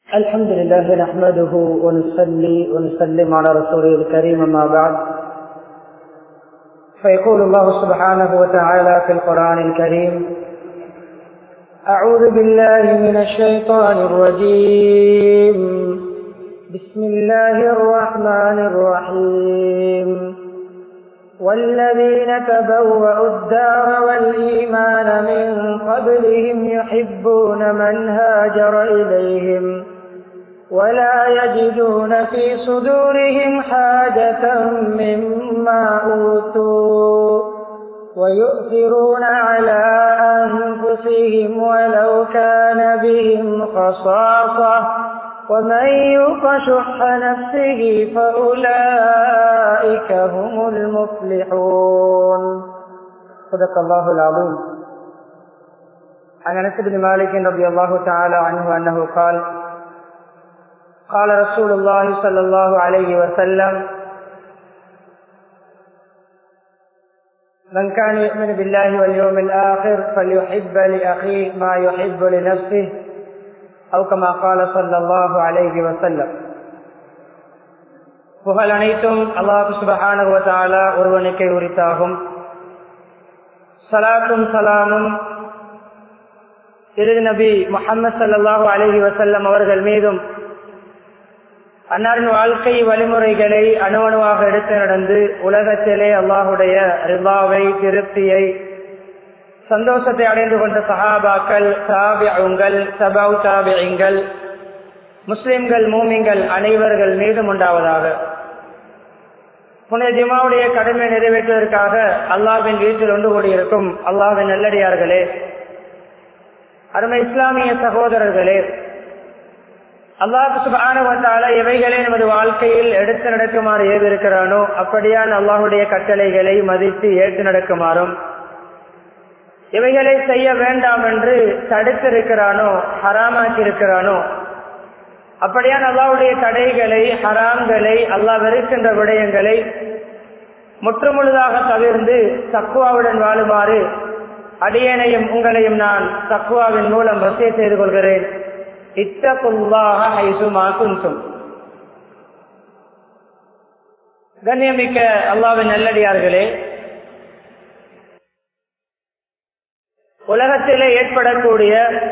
الحمد لله نحمده ونصلي ونسلم على رسوله الكريم ما بعد فيقول الله سبحانه وتعالى في القرآن الكريم أعوذ بالله من الشيطان الرجيم بسم الله الرحمن الرحيم والذين تبوأوا الدار والإيمان من قبلهم يحبون من هاجر إليهم ولا يجدون في صدورهم حاجة مما أوتوا ويؤثرون على أنفسهم ولو كان بهم خصاصة ومن يوق شح نفسه فأولئك هم المفلحون صدق الله العظيم عن انس بن مالك رضي الله تعالى عنه انه قال قال رسول الله صلى الله عليه وسلم من كان يؤمن بالله واليوم الآخر فليحب لأخيه ما يحب لنفسه أو كما قال صلى الله عليه وسلم புகழ் அனைத்தும் அல்லாஹு சுபஹானுவத்தாலா ஒருவனுக்கே உரித்தாகும் சலாத்தும் சலாமும் திரு நபி முகமது சல்லாஹூ அலஹி வசல்லம் அவர்கள் மீதும் அன்னாரின் வாழ்க்கை வழிமுறைகளை அணுவணுவாக எடுத்து நடந்து உலகத்திலே அல்லாஹுடைய ரிபாவை திருப்தியை சந்தோஷத்தை அடைந்து கொண்ட சஹாபாக்கள் சாபியங்கள் சபாவ் சாபியங்கள் முஸ்லிம்கள் மூமிங்கள் அனைவர்கள் மீதும் உண்டாவதாக புனித ஜிமாவுடைய கடமை நிறைவேற்றுவதற்காக அல்லாவின் வீட்டில் ஒன்று கூடியிருக்கும் அல்லாவின் நல்லடியார்களே அருமை இஸ்லாமிய சகோதரர்களே அல்லாஹு சுபானுவத்தால எவைகளை நமது வாழ்க்கையில் எடுத்து நடக்குமாறு ஏவிருக்கிறானோ அப்படியான அல்லாஹுடைய கட்டளைகளை மதித்து ஏற்று நடக்குமாறும் இவைகளை செய்ய வேண்டாம் என்று தடுத்திருக்கிறானோ ஹராமாக்கி இருக்கிறானோ அப்படியான அல்லாவுடைய தடைகளை ஹராம்களை அல்லாஹ் வெறுக்கின்ற விடயங்களை முற்றுமுழுதாக தவிர்ந்து தக்குவாவுடன் வாழுமாறு அடியனையும் உங்களையும் நான் தக்குவாவின் மூலம் வசிய செய்து கொள்கிறேன் இத்தகுல்லாக ஹைசுமா குன்சும் கண்ணியமிக்க அல்லாவின் நல்லடியார்களே உலகத்திலே ஏற்படக்கூடிய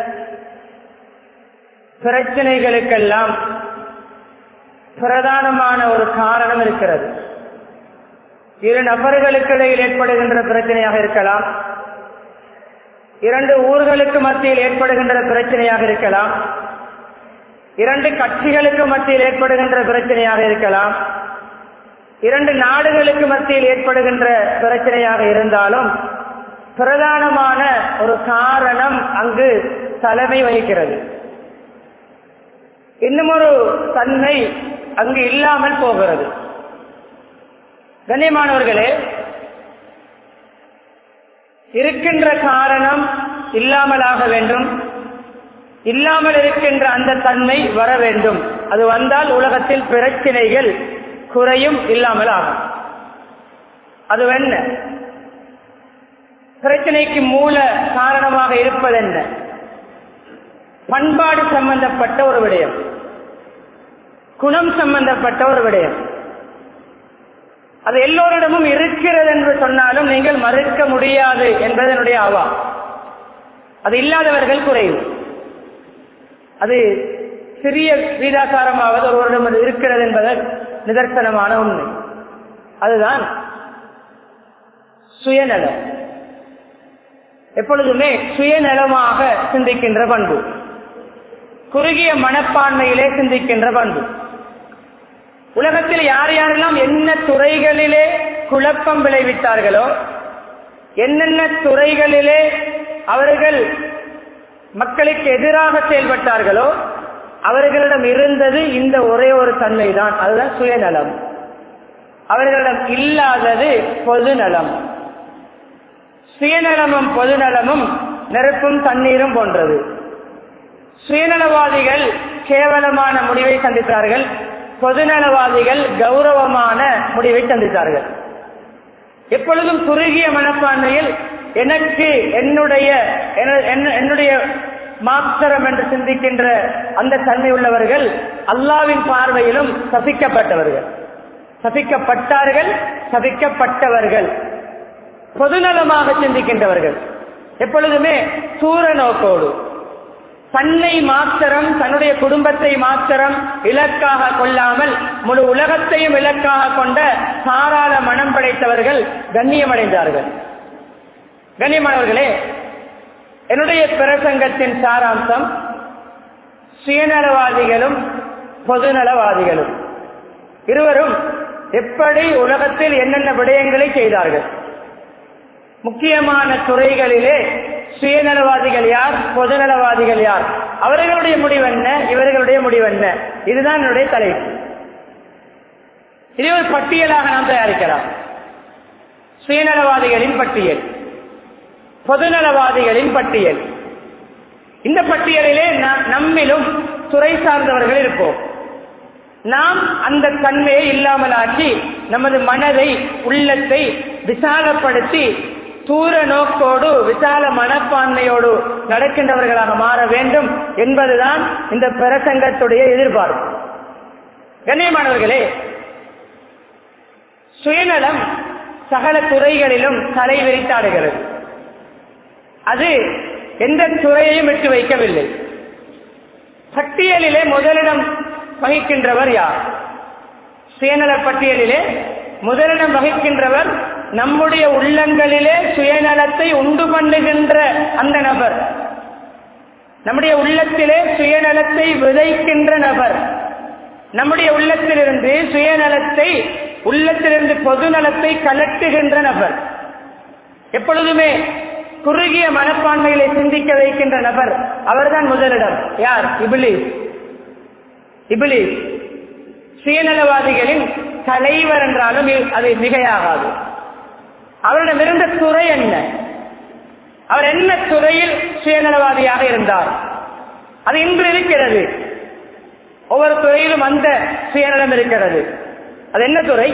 பிரச்சனைகளுக்கெல்லாம் பிரதானமான ஒரு காரணம் இருக்கிறது இரு நபர்களுக்கு இடையில் ஏற்படுகின்ற பிரச்சனையாக இருக்கலாம் இரண்டு ஊர்களுக்கு மத்தியில் ஏற்படுகின்ற பிரச்சனையாக இருக்கலாம் இரண்டு கட்சிகளுக்கு மத்தியில் ஏற்படுகின்ற பிரச்சனையாக இருக்கலாம் இரண்டு நாடுகளுக்கு மத்தியில் ஏற்படுகின்ற பிரச்சனையாக இருந்தாலும் பிரதானமான ஒரு காரணம் அங்கு தலைமை வகிக்கிறது இன்னும் ஒரு தன்மை அங்கு இல்லாமல் போகிறது கண்ணியமானவர்களே இருக்கின்ற காரணம் இல்லாமலாக வேண்டும் இல்லாமல் இருக்கின்ற அந்த தன்மை வர வேண்டும் அது வந்தால் உலகத்தில் பிரச்சனைகள் குறையும் இல்லாமல் ஆகும் அது என்ன பிரச்சனைக்கு மூல காரணமாக இருப்பது என்ன பண்பாடு சம்பந்தப்பட்ட ஒரு விடயம் குணம் சம்பந்தப்பட்ட ஒரு விடயம் அது எல்லோரிடமும் இருக்கிறது என்று சொன்னாலும் நீங்கள் மறுக்க முடியாது என்பதனுடைய ஆவா அது இல்லாதவர்கள் குறைவு அது சிறிய வீதாசாரமாவது ஒருவரிடம் இருக்கிறது என்பதன் நிதர்சனமான உண்மை அதுதான் சுயநலம் எப்பொழுதுமே சுயநலமாக சிந்திக்கின்ற பண்பு குறுகிய மனப்பான்மையிலே சிந்திக்கின்ற பண்பு உலகத்தில் யார் யாரெல்லாம் என்ன துறைகளிலே குழப்பம் விளைவித்தார்களோ என்னென்ன துறைகளிலே அவர்கள் மக்களுக்கு எதிராக செயல்பட்டார்களோ அவர்களிடம் இருந்தது இந்த ஒரே ஒரு தன்மை தான் அதுதான் சுயநலம் அவர்களிடம் இல்லாதது பொதுநலம் சுயநலமும் பொதுநலமும் நெருப்பும் தண்ணீரும் போன்றது சுயநலவாதிகள் கேவலமான முடிவை சந்தித்தார்கள் பொதுநலவாதிகள் கௌரவமான முடிவை சந்தித்தார்கள் எப்பொழுதும் குறுகிய மனப்பான்மையில் எனக்கு என்னுடைய என்னுடைய மாத்திரம் என்று சிந்திக்கின்ற அந்த தன்மை உள்ளவர்கள் அல்லாவின் பார்வையிலும் சபிக்கப்பட்டவர்கள் சபிக்கப்பட்டார்கள் சபிக்கப்பட்டவர்கள் பொதுநலமாக சிந்திக்கின்றவர்கள் எப்பொழுதுமே தூர நோக்கோடு தன்னை மாத்திரம் தன்னுடைய குடும்பத்தை மாத்திரம் இலக்காக கொள்ளாமல் முழு உலகத்தையும் இலக்காக கொண்ட சாராள மனம் படைத்தவர்கள் கண்ணியமடைந்தார்கள் கண்ணியமானவர்களே என்னுடைய பிரசங்கத்தின் சாராம்சம் சுயநலவாதிகளும் பொதுநலவாதிகளும் இருவரும் எப்படி உலகத்தில் என்னென்ன விடயங்களை செய்தார்கள் முக்கியமான துறைகளிலே சுயநலவாதிகள் யார் பொதுநலவாதிகள் யார் அவர்களுடைய முடிவென்ன இவர்களுடைய முடிவென்ன இதுதான் என்னுடைய தலைப்பு இதை ஒரு பட்டியலாக நாம் தயாரிக்கலாம் சுயநலவாதிகளின் பட்டியல் பொதுநலவாதிகளின் பட்டியல் இந்த பட்டியலிலே நம்மிலும் துறை சார்ந்தவர்கள் இருப்போம் நாம் அந்த தன்மையை இல்லாமலாக்கி நமது மனதை உள்ளத்தை விசாலப்படுத்தி தூர நோக்கோடு விசால மனப்பான்மையோடு நடக்கின்றவர்களாக மாற வேண்டும் என்பதுதான் இந்த பிரசங்கத்துடைய எதிர்பார்ப்பு கண்ணியமானவர்களே சுயநலம் சகல துறைகளிலும் தலை விரித்தாடுகிறது அது எந்த துறையையும் விட்டு வைக்கவில்லை பட்டியலிலே முதலிடம் வகிக்கின்றவர் யார் சுயநல பட்டியலிலே முதலிடம் வகிக்கின்றவர் நம்முடைய உள்ளங்களிலே சுயநலத்தை உண்டு பண்ணுகின்ற அந்த நபர் நம்முடைய உள்ளத்திலே சுயநலத்தை விதைக்கின்ற நபர் நம்முடைய உள்ளத்திலிருந்து சுயநலத்தை உள்ளத்திலிருந்து பொதுநலத்தை கலட்டுகின்ற நபர் எப்பொழுதுமே குறுகிய மனப்பான்மைகளை சிந்திக்க வைக்கின்ற நபர் அவர்தான் முதலிடம் யார் இபிலிஸ் இபிலிஸ் சுயநலவாதிகளின் தலைவர் என்றாலும் அது மிகையாகாது அவரிடமிருந்த துறை என்ன அவர் என்ன துறையில் சுயநலவாதியாக இருந்தார் அது இன்று இருக்கிறது ஒவ்வொரு துறையிலும் அந்த சுயநலம் இருக்கிறது அது என்ன துறை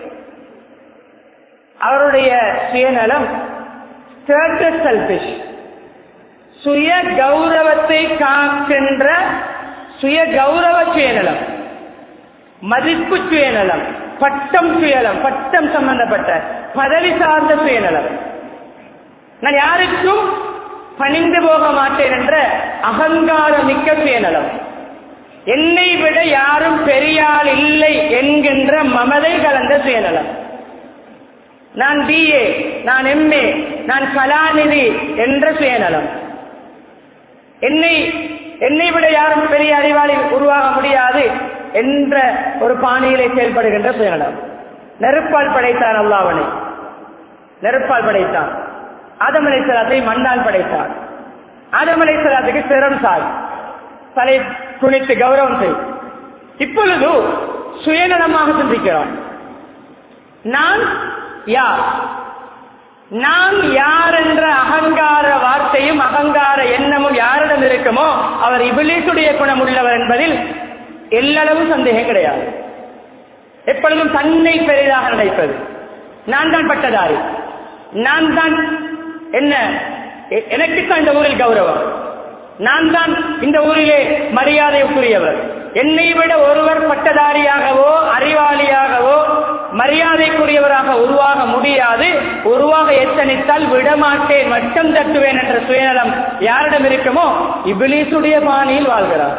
அவருடைய சுயநலம் செல்பிஷ் சுய கௌரவத்தை காக்கின்ற சுய கௌரவ சுயநலம் மதிப்பு சுயநலம் பட்டம் சுயநலம் பட்டம் சம்பந்தப்பட்ட பதவி சார்ந்த சுயநலம் நான் யாருக்கும் பணிந்து போக மாட்டேன் என்ற அகங்காரமிக்க சுயநலம் என்னை விட யாரும் பெரியாள் இல்லை என்கின்ற மமதை கலந்த சுயநலம் நான் பிஏ நான் எம்ஏ நான் கலாநிதி என்ற சுயநலம் என்னை என்னை விட யாரும் பெரிய அறிவாளி உருவாக முடியாது என்ற ஒரு பாணியிலே செயல்படுகின்ற சுயநலம் நெருப்பால் படைத்தான் அல்லாவனை நெருப்பால் படைத்தான் ஆதமலை சலாத்தை மண்ணால் படைத்தான் ஆதமலை சலாத்துக்கு சிரம் சாய் தலை குனித்து கௌரவம் செய் இப்பொழுது சுயநலமாக சிந்திக்கிறான் நான் யார் நான் யார் என்ற அகங்கார வார்த்தையும் அகங்கார எண்ணமும் யாரிடம் இருக்குமோ அவர் இபிலிசுடைய குணம் உள்ளவர் என்பதில் எல்லளவு சந்தேகம் கிடையாது எப்பொழுதும் தன்னை பெரிதாக நினைப்பது நான் தான் பட்டதாரி நான் தான் என்ன எனக்குத்தான் இந்த ஊரில் கௌரவம் நான் தான் இந்த ஊரிலே மரியாதைக்குரியவர் என்னை விட ஒருவர் பட்டதாரியாகவோ அறிவாளியாகவோ மரியாதைக்குரியவராக உருவாக முடியாது உருவாக எத்தனித்தால் விடமாட்டேன் மட்டம் தட்டுவேன் என்ற சுயநலம் யாரிடம் இருக்குமோ இபிலிசுடைய பாணியில் வாழ்கிறார்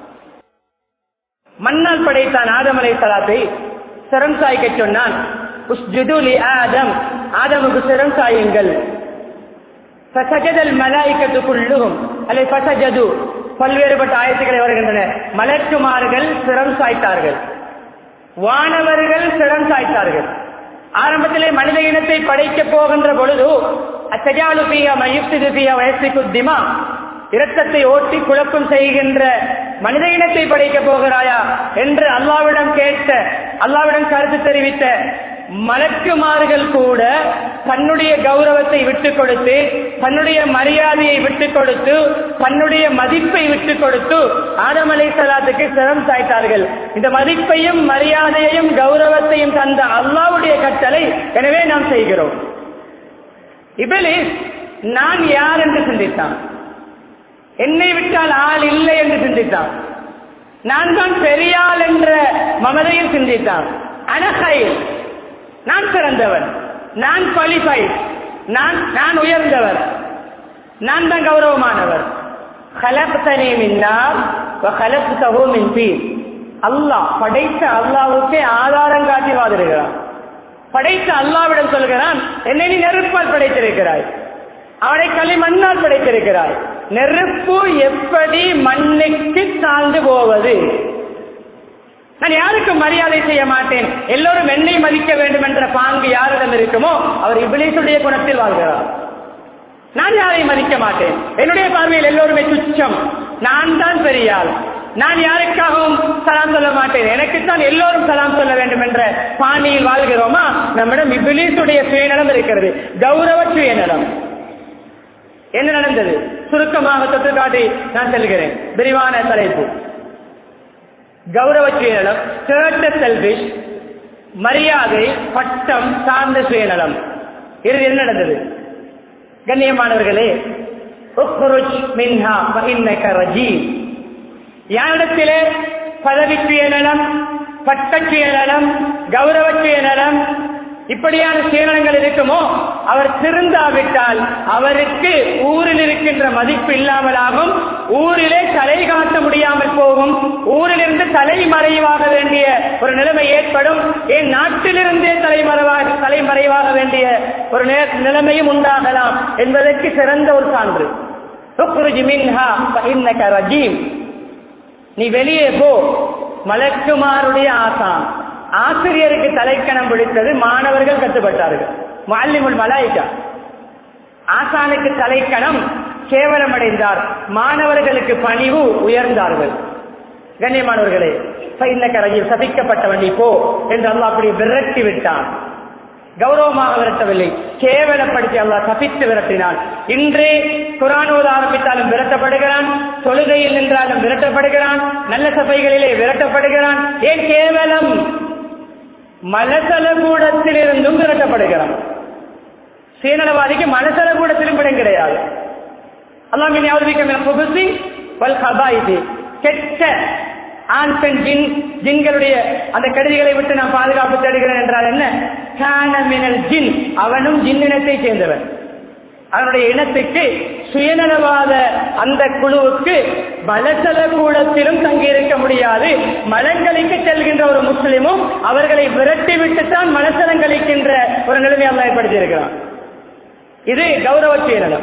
மண்ணால் படைத்தான் ஆதமலை சலாத்தை சிரம் சாய்க்க சொன்னான் ஆதம் ஆதமுக்கு சிரம் சாயுங்கள் மலாய்க்கத்துக்குள்ளும் அல்லது பசஜது பல்வேறுபட்ட ஆயத்துக்களை வருகின்றன மலர்க்குமார்கள் சிரம் சாய்த்தார்கள் வானவர்கள் சிரம் சாய்த்தார்கள் ஆரம்பத்திலே மனித இனத்தை படைக்க போகின்ற பொழுது அச்சஜாலு பியா மயுக்தி பியா வயசு குத்திமா இரத்தத்தை ஓட்டி குழப்பம் செய்கின்ற மனித இனத்தை படைக்க போகிறாயா என்று அல்லாவிடம் கேட்ட அல்லாவிடம் கருத்து தெரிவித்த மலக்குமார்கள் கூட தன்னுடைய கௌரவத்தை விட்டு கொடுத்து தன்னுடைய மரியாதையை விட்டு கொடுத்து தன்னுடைய மதிப்பை விட்டு கொடுத்து ஆதமலை சலாத்துக்கு சிரம் சாய்த்தார்கள் இந்த மதிப்பையும் மரியாதையையும் கௌரவத்தையும் தந்த அல்லாவுடைய கட்டளை எனவே நாம் செய்கிறோம் இபிலிஸ் நான் யார் என்று சிந்தித்தான் என்னை விட்டால் ஆள் இல்லை என்று சிந்தித்தான் நான் தான் பெரியாள் என்ற மமதையில் சிந்தித்தான் அனகை நான் சிறந்தவன் நான் குவாலிஃபைட் நான் நான் உயர்ந்தவர் நான் தான் கௌரவமானவர் خلقتني من نار وخلقته من طين அல்லாஹ் படைத்த அல்லாவுக்கே ஆதாரம் காட்டி வாதிடுகிறான் படைத்த அல்லாவிடம் சொல்கிறான் என்னை நீ நெருப்பால் படைத்திருக்கிறாய் அவனை களிமண்ணால் படைத்திருக்கிறாய் நெருப்பு எப்படி மண்ணுக்கு சார்ந்து போவது நான் யாருக்கும் மரியாதை செய்ய மாட்டேன் எல்லோரும் என்னை மதிக்க வேண்டும் என்ற பாங்கு யாரிடம் இருக்குமோ அவர் இபிலிசுடைய குணத்தில் வாழ்கிறார் நான் யாரையும் மதிக்க மாட்டேன் என்னுடைய பார்வையில் எல்லோருமே துச்சம் நான் தான் பெரியாள் நான் யாருக்காகவும் சலாம் சொல்ல மாட்டேன் எனக்குத்தான் எல்லோரும் சலாம் சொல்ல வேண்டும் என்ற பாணியில் வாழ்கிறோமா நம்மிடம் இபிலிசுடைய சுயநலம் இருக்கிறது கௌரவ சுயநலம் என்ன நடந்தது சுருக்கமாக தொட்டு காட்டி நான் செல்கிறேன் விரிவான தலைப்பு கௌரவ சுயநலம் கேட்ட செல்பிஷ் மரியாதை பட்டம் சார்ந்த சுயநலம் இறுதி என்ன நடந்தது கண்ணியமானவர்களே உக்ருஜ் மின்ஹா ஃபஇன்னக ரஜீம் யாரிடத்திலே பதவி சுயநலம் பட்ட சுயநலம் கௌரவ சுயநலம் இப்படியான சுயநலங்கள் இருக்குமோ அவர் திருந்தாவிட்டால் அவருக்கு ஊரில் இருக்கின்ற மதிப்பு இல்லாமலாகும் ஊரிலே தலை காட்ட முடியாமல் போகும் ஊரிலிருந்து தலைமறைவாக வேண்டிய ஒரு நிலைமை ஏற்படும் என் நாட்டிலிருந்தே தலைமறைவாக தலைமறைவாக வேண்டிய ஒரு நே- நிலைமையும் உண்டாகலாம் என்பதற்கு சிறந்த ஒரு சான்று உக்ருஜ் மின்ஹா ஃபஇன்னக ரஜீம் நீ வெளியே போ மலக்குமாருடைய ஆசான் ஆசிரியருக்கு தலைக்கணம் பிடித்தது மாணவர்கள் கட்டுப்பட்டார்கள் மாலிமுல் மலாய்க்கா ஆசானுக்கு தலைக்கணம் கேவலமடைந்தார் மாணவர்களுக்கு பணிவு உயர்ந்தார்கள் கண்ணியமானவர்களே இந்த கரையில் சபிக்கப்பட்டவன் நீ போ என்று அல்லாஹ் அப்படி விரட்டி விட்டான் கௌரவமாக விரட்டவில்லை கேவலப்படுத்தி அல்லாஹ் தப்பித்து விரட்டினான் இன்றே குரானோடு ஆரம்பித்தாலும் விரட்டப்படுகிறான் தொழுகையில் நின்றாலும் விரட்டப்படுகிறான் நல்ல சபைகளிலே விரட்டப்படுகிறான் ஏன் கேவலம் மலசல கூடத்திலிருந்தும் விரட்டப்படுகிறான் சீனவாதிக்கு மலசல கூடத்திலும் இடம் கிடையாது அல்லாஹ் மின் யாவதிக்க மின் புகுசி வல் கபாயிதி கெட்ட ஆண் பெண் ஜின் ஜின்களுடைய அந்த கருவிகளை விட்டு நான் பாதுகாப்பு தேடுகிறேன் என்றால் என்ன கான மினல் ஜின் அவனும் ஜின்னினத்தை சேர்ந்தவன் அவனுடைய இனத்துக்கு சுயநலவாத அந்த குழுவுக்கு மலசல கூடத்திலும் தங்கியிருக்க முடியாது மலங்களுக்கு செல்கின்ற ஒரு முஸ்லிமும் அவர்களை விரட்டி விட்டுத்தான் மலசலங்களிக்கின்ற ஒரு நிலைமை அல்ல ஏற்படுத்தியிருக்கிறான் இது கௌரவ சுயநலம்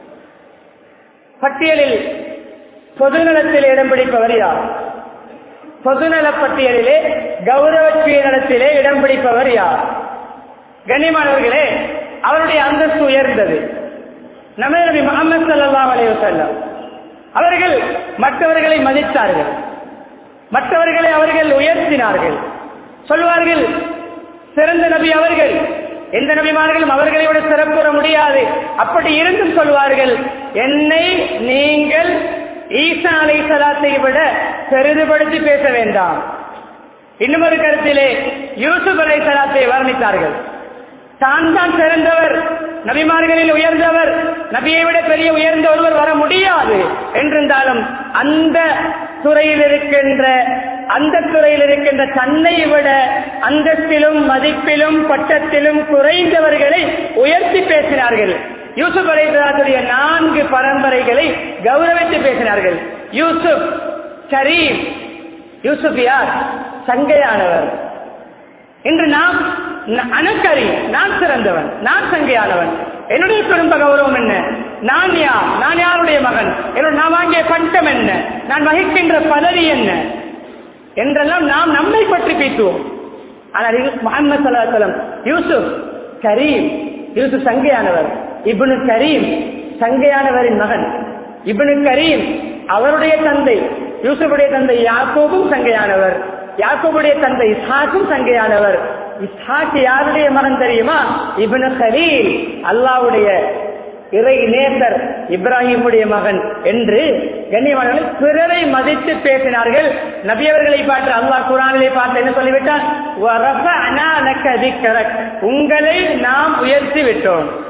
பட்டியலில் பொதுநலத்தில் இடம் பிடிப்பவர் யார் பொதுநல பட்டியலிலே கௌரவ சுயநலத்திலே இடம் பிடிப்பவர் யார் கண்ணியமானவர்களே அவருடைய அந்தஸ்து உயர்ந்தது நமது நபி முகமது ஸல்லல்லாஹு அலைஹி வஸல்லம் அவர்கள் மற்றவர்களை மதித்தார்கள் மற்றவர்களை அவர்கள் உயர்த்தினார்கள் சொல்வார்கள் சிறந்த நபி அவர்கள் எந்த நபிமார்களும் அவர்களை விட சிறப்புற முடியாது அப்படி இருந்தும் சொல்வார்கள் என்னை நீங்கள் ஈசா அலை சலாத்தை விட பெரிதுபடுத்தி பேச வேண்டாம் இன்னும் ஒரு கருத்திலே யூசுப் அலை சலாத்தை வர்ணித்தார்கள் தான் தான் சிறந்தவர் நபிமார்களில் உயர்ந்தவர் நபியை விட பெரிய உயர்ந்த ஒருவர் வர முடியாது என்றிருந்தாலும் அந்த துறையில் இருக்கின்ற அந்த துறையில் இருக்கின்ற தன்னை விட அந்தஸ்திலும் மதிப்பிலும் பட்டத்திலும் குறைந்தவர்களை உயர்த்தி பேசினார்கள் யூசுப் அலைஹிஸ்ஸலாத்துடைய நான்கு பரம்பரைகளை கௌரவித்து பேசினார்கள் யூசுப் கரீம் யூசுப் யார் சங்கையானவர் இன்று நாம் ந- அணுக்கரி நான் சிறந்தவன் நான் சங்கையானவன் என்னுடைய குடும்ப கௌரவம் என்ன நான் யார் நான் யாருடைய மகன் என்னோட நான் வாங்கிய பட்டம் என்ன நான் வகிக்கின்ற பதவி என்ன என்றெல்லாம் நாம் நம்மை பற்றி பேசுவோம் ஆனால் முகமது சலாஹலம் யூசுப் கரீம் யூசுப் சங்கையானவர் இப்னு கரீம் சங்கையானவரின் மகன் இப்னு கரீம் அவருடைய தந்தை யூசுஃபுடைய தந்தை யாக்கோபும் சங்கையானவர் யாக்கோபுடைய தந்தை இஸ்ஹாக்கும் சங்கையானவர் இஸ்ஹாக் யாருடைய மகன் தெரியுமா இப்னு கலீல் அல்லாவுடைய இறை நேசர் இப்ராஹிமுடைய மகன் என்று கண்ணியமானவர்கள் பிறரை மதித்து பேசினார்கள் நபியவர்களை பார்த்து அல்லாஹ் குரானிலே பார்த்து என்ன சொல்லிவிட்டார் "வரஃபஅனா லக திக்ரக்." உங்களை நாம் உயர்த்தி விட்டோம்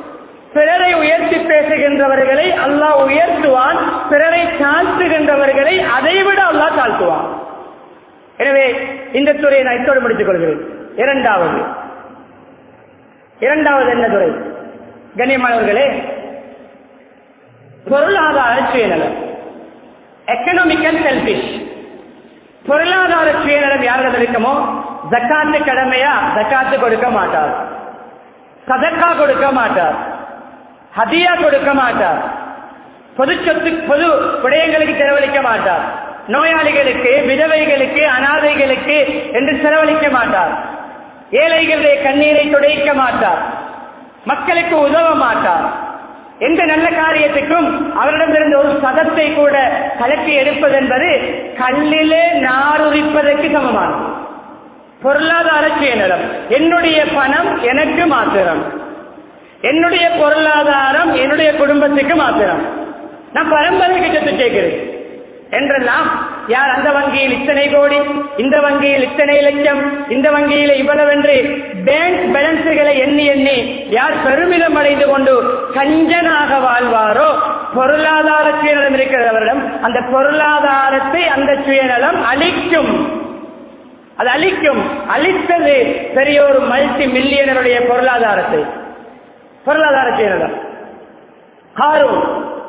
பிறரை உயர்த்தி பேசுகின்றவர்களை அல்லாஹ் உயர்த்துவான் பிறரை தாழ்த்துகின்றவர்களை அதைவிட அல்லாஹ் தாழ்த்துவான் எனவே இந்த துறையை நான் இத்தோடு முடித்துக் கொள்கிறேன் இரண்டாவது இரண்டாவது என்ன துறை கண்ணியமானவர்களே பொருளாதார சுயநலம் எக்கனாமிக்கல் செல்பிஷ் பொருளாதார சுயநலம் யாரிடம் இருக்குமோ ஜக்காத்து கடமையா ஜக்காத்து கொடுக்க மாட்டார் சதக்கா கொடுக்க மாட்டார் ஹதியா கொடுக்க மாட்டார் பொது சொத்து பொது விடயங்களுக்கு செலவழிக்க மாட்டார் நோயாளிகளுக்கு விதவைகளுக்கு அனாதைகளுக்கு என்று செலவழிக்க மாட்டார் ஏழைகளுடைய கண்ணீரை துடைக்க மாட்டார் மக்களுக்கு உதவ மாட்டார் எந்த நல்ல காரியத்துக்கும் அவரிடமிருந்து ஒரு சதத்தை கூட கலக்கி எடுப்பது என்பது கல்லிலே நாருரிப்பதற்கு சமமானது பொருளாதார சுயநலம் என்னுடைய பணம் எனக்கு மாத்திரம் என்னுடைய பொருளாதாரம் என்னுடைய குடும்பத்துக்கு மாத்திரம் நான் பரம்பரைக்கு சொத்து கேட்கிறேன் என்றெல்லாம் யார் அந்த வங்கியில் இத்தனை கோடி இந்த வங்கியில் இத்தனை லட்சம் இந்த வங்கியில் இவ்வளவென்று பேங்க் பேலன்ஸுகளை எண்ணி எண்ணி யார் பெருமிதம் அடைந்து கொண்டு கஞ்சனாக வாழ்வாரோ பொருளாதார சுயநலம் இருக்கிறது அவரிடம் அந்த பொருளாதாரத்தை அந்த சுயநலம் அழிக்கும் அது அழிக்கும் அழித்தது பெரிய ஒரு மல்டி மில்லியனருடைய பொருளாதாரத்தை பொருளாதார சுயநலம் ஹாரூன்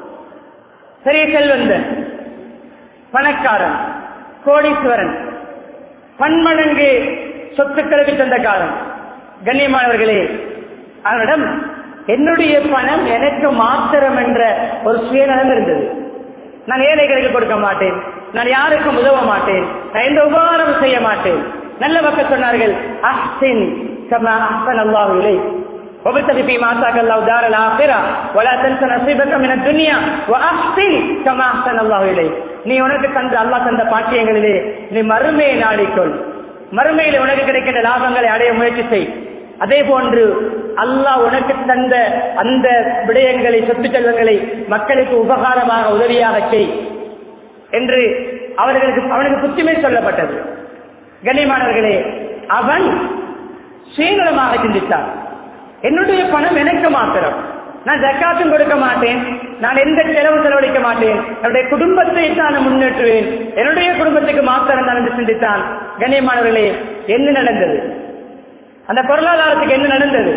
பெரிய செல்வந்தன் பணக்காரன் கோடீஸ்வரன் பன்மடங்கு சொத்துக்களுக்கு சொந்தக்காரன் கண்ணியமானவர்களே அவனிடம் என்னுடைய பணம் எனக்கு மாத்திரம் என்ற ஒரு சுயநலம் இருந்தது நான் ஏழைகளுக்கு கொடுக்க மாட்டேன் நான் யாருக்கும் உதவ மாட்டேன் நான் எந்த உபகாரம் செய்ய மாட்டேன் நல்ல மக்கள் சொன்னார்கள் அஹ்சின் கமா அஹ்சன் அல்லாஹ் இலை وابتغ فيما آتاك الله دار الآخرة ولا تنس نصيبك من الدنيا وأحسن كما أحسن الله إليك நீ உனக்கு தந்த அல்லாஹ் தந்த பாக்கியங்களிலே நீ மறுமையை நாடிக்கொள் மறுமையில் உனக்கு கிடைக்கின்ற லாபங்களை அடைய முயற்சி செய் அதே போன்று அல்லாஹ் உனக்கு தந்த அந்த விடயங்களை சொத்து செல்வங்களை மக்களுக்கு உபகாரமாக உதவியாக செய் என்று அவர்களுக்கு அவனுக்கு புத்திமை சொல்லப்பட்டது கண்ணியமானவர்களே அவன் சுயநலமாக சிந்தித்தான் என்னுடைய பணம் எனக்கு மாத்திரம் நான் ஜக்காத்தும் கொடுக்க மாட்டேன் நான் எந்த செலவு செலவழிக்க மாட்டேன் என்னுடைய குடும்பத்தை தான் நான் முன்னேற்றுவேன் என்னுடைய குடும்பத்துக்கு மாத்திரம் தான் என்று சிந்தித்தான் கண்ணியமானவர்களே என்ன நடந்தது அந்த பொருளாதாரத்துக்கு என்ன நடந்தது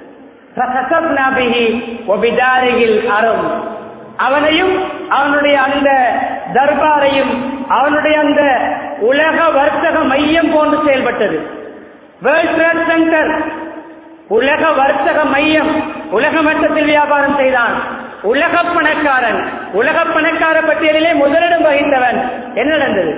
அறம் அவனையும் அவனுடைய அந்த தர்பாரையும் அவனுடைய அந்த உலக வர்த்தக மையம் போன்று செயல்பட்டது வேர்ல்ட் ட்ரேட் சென்டர் உலக வர்த்தக மையம் உலக மட்டத்தில் வியாபாரம் செய்தான் உலக பணக்காரன் உலக பணக்கார பட்டியலிலே முதலிடம் வகித்தவன் என்ன நடந்தது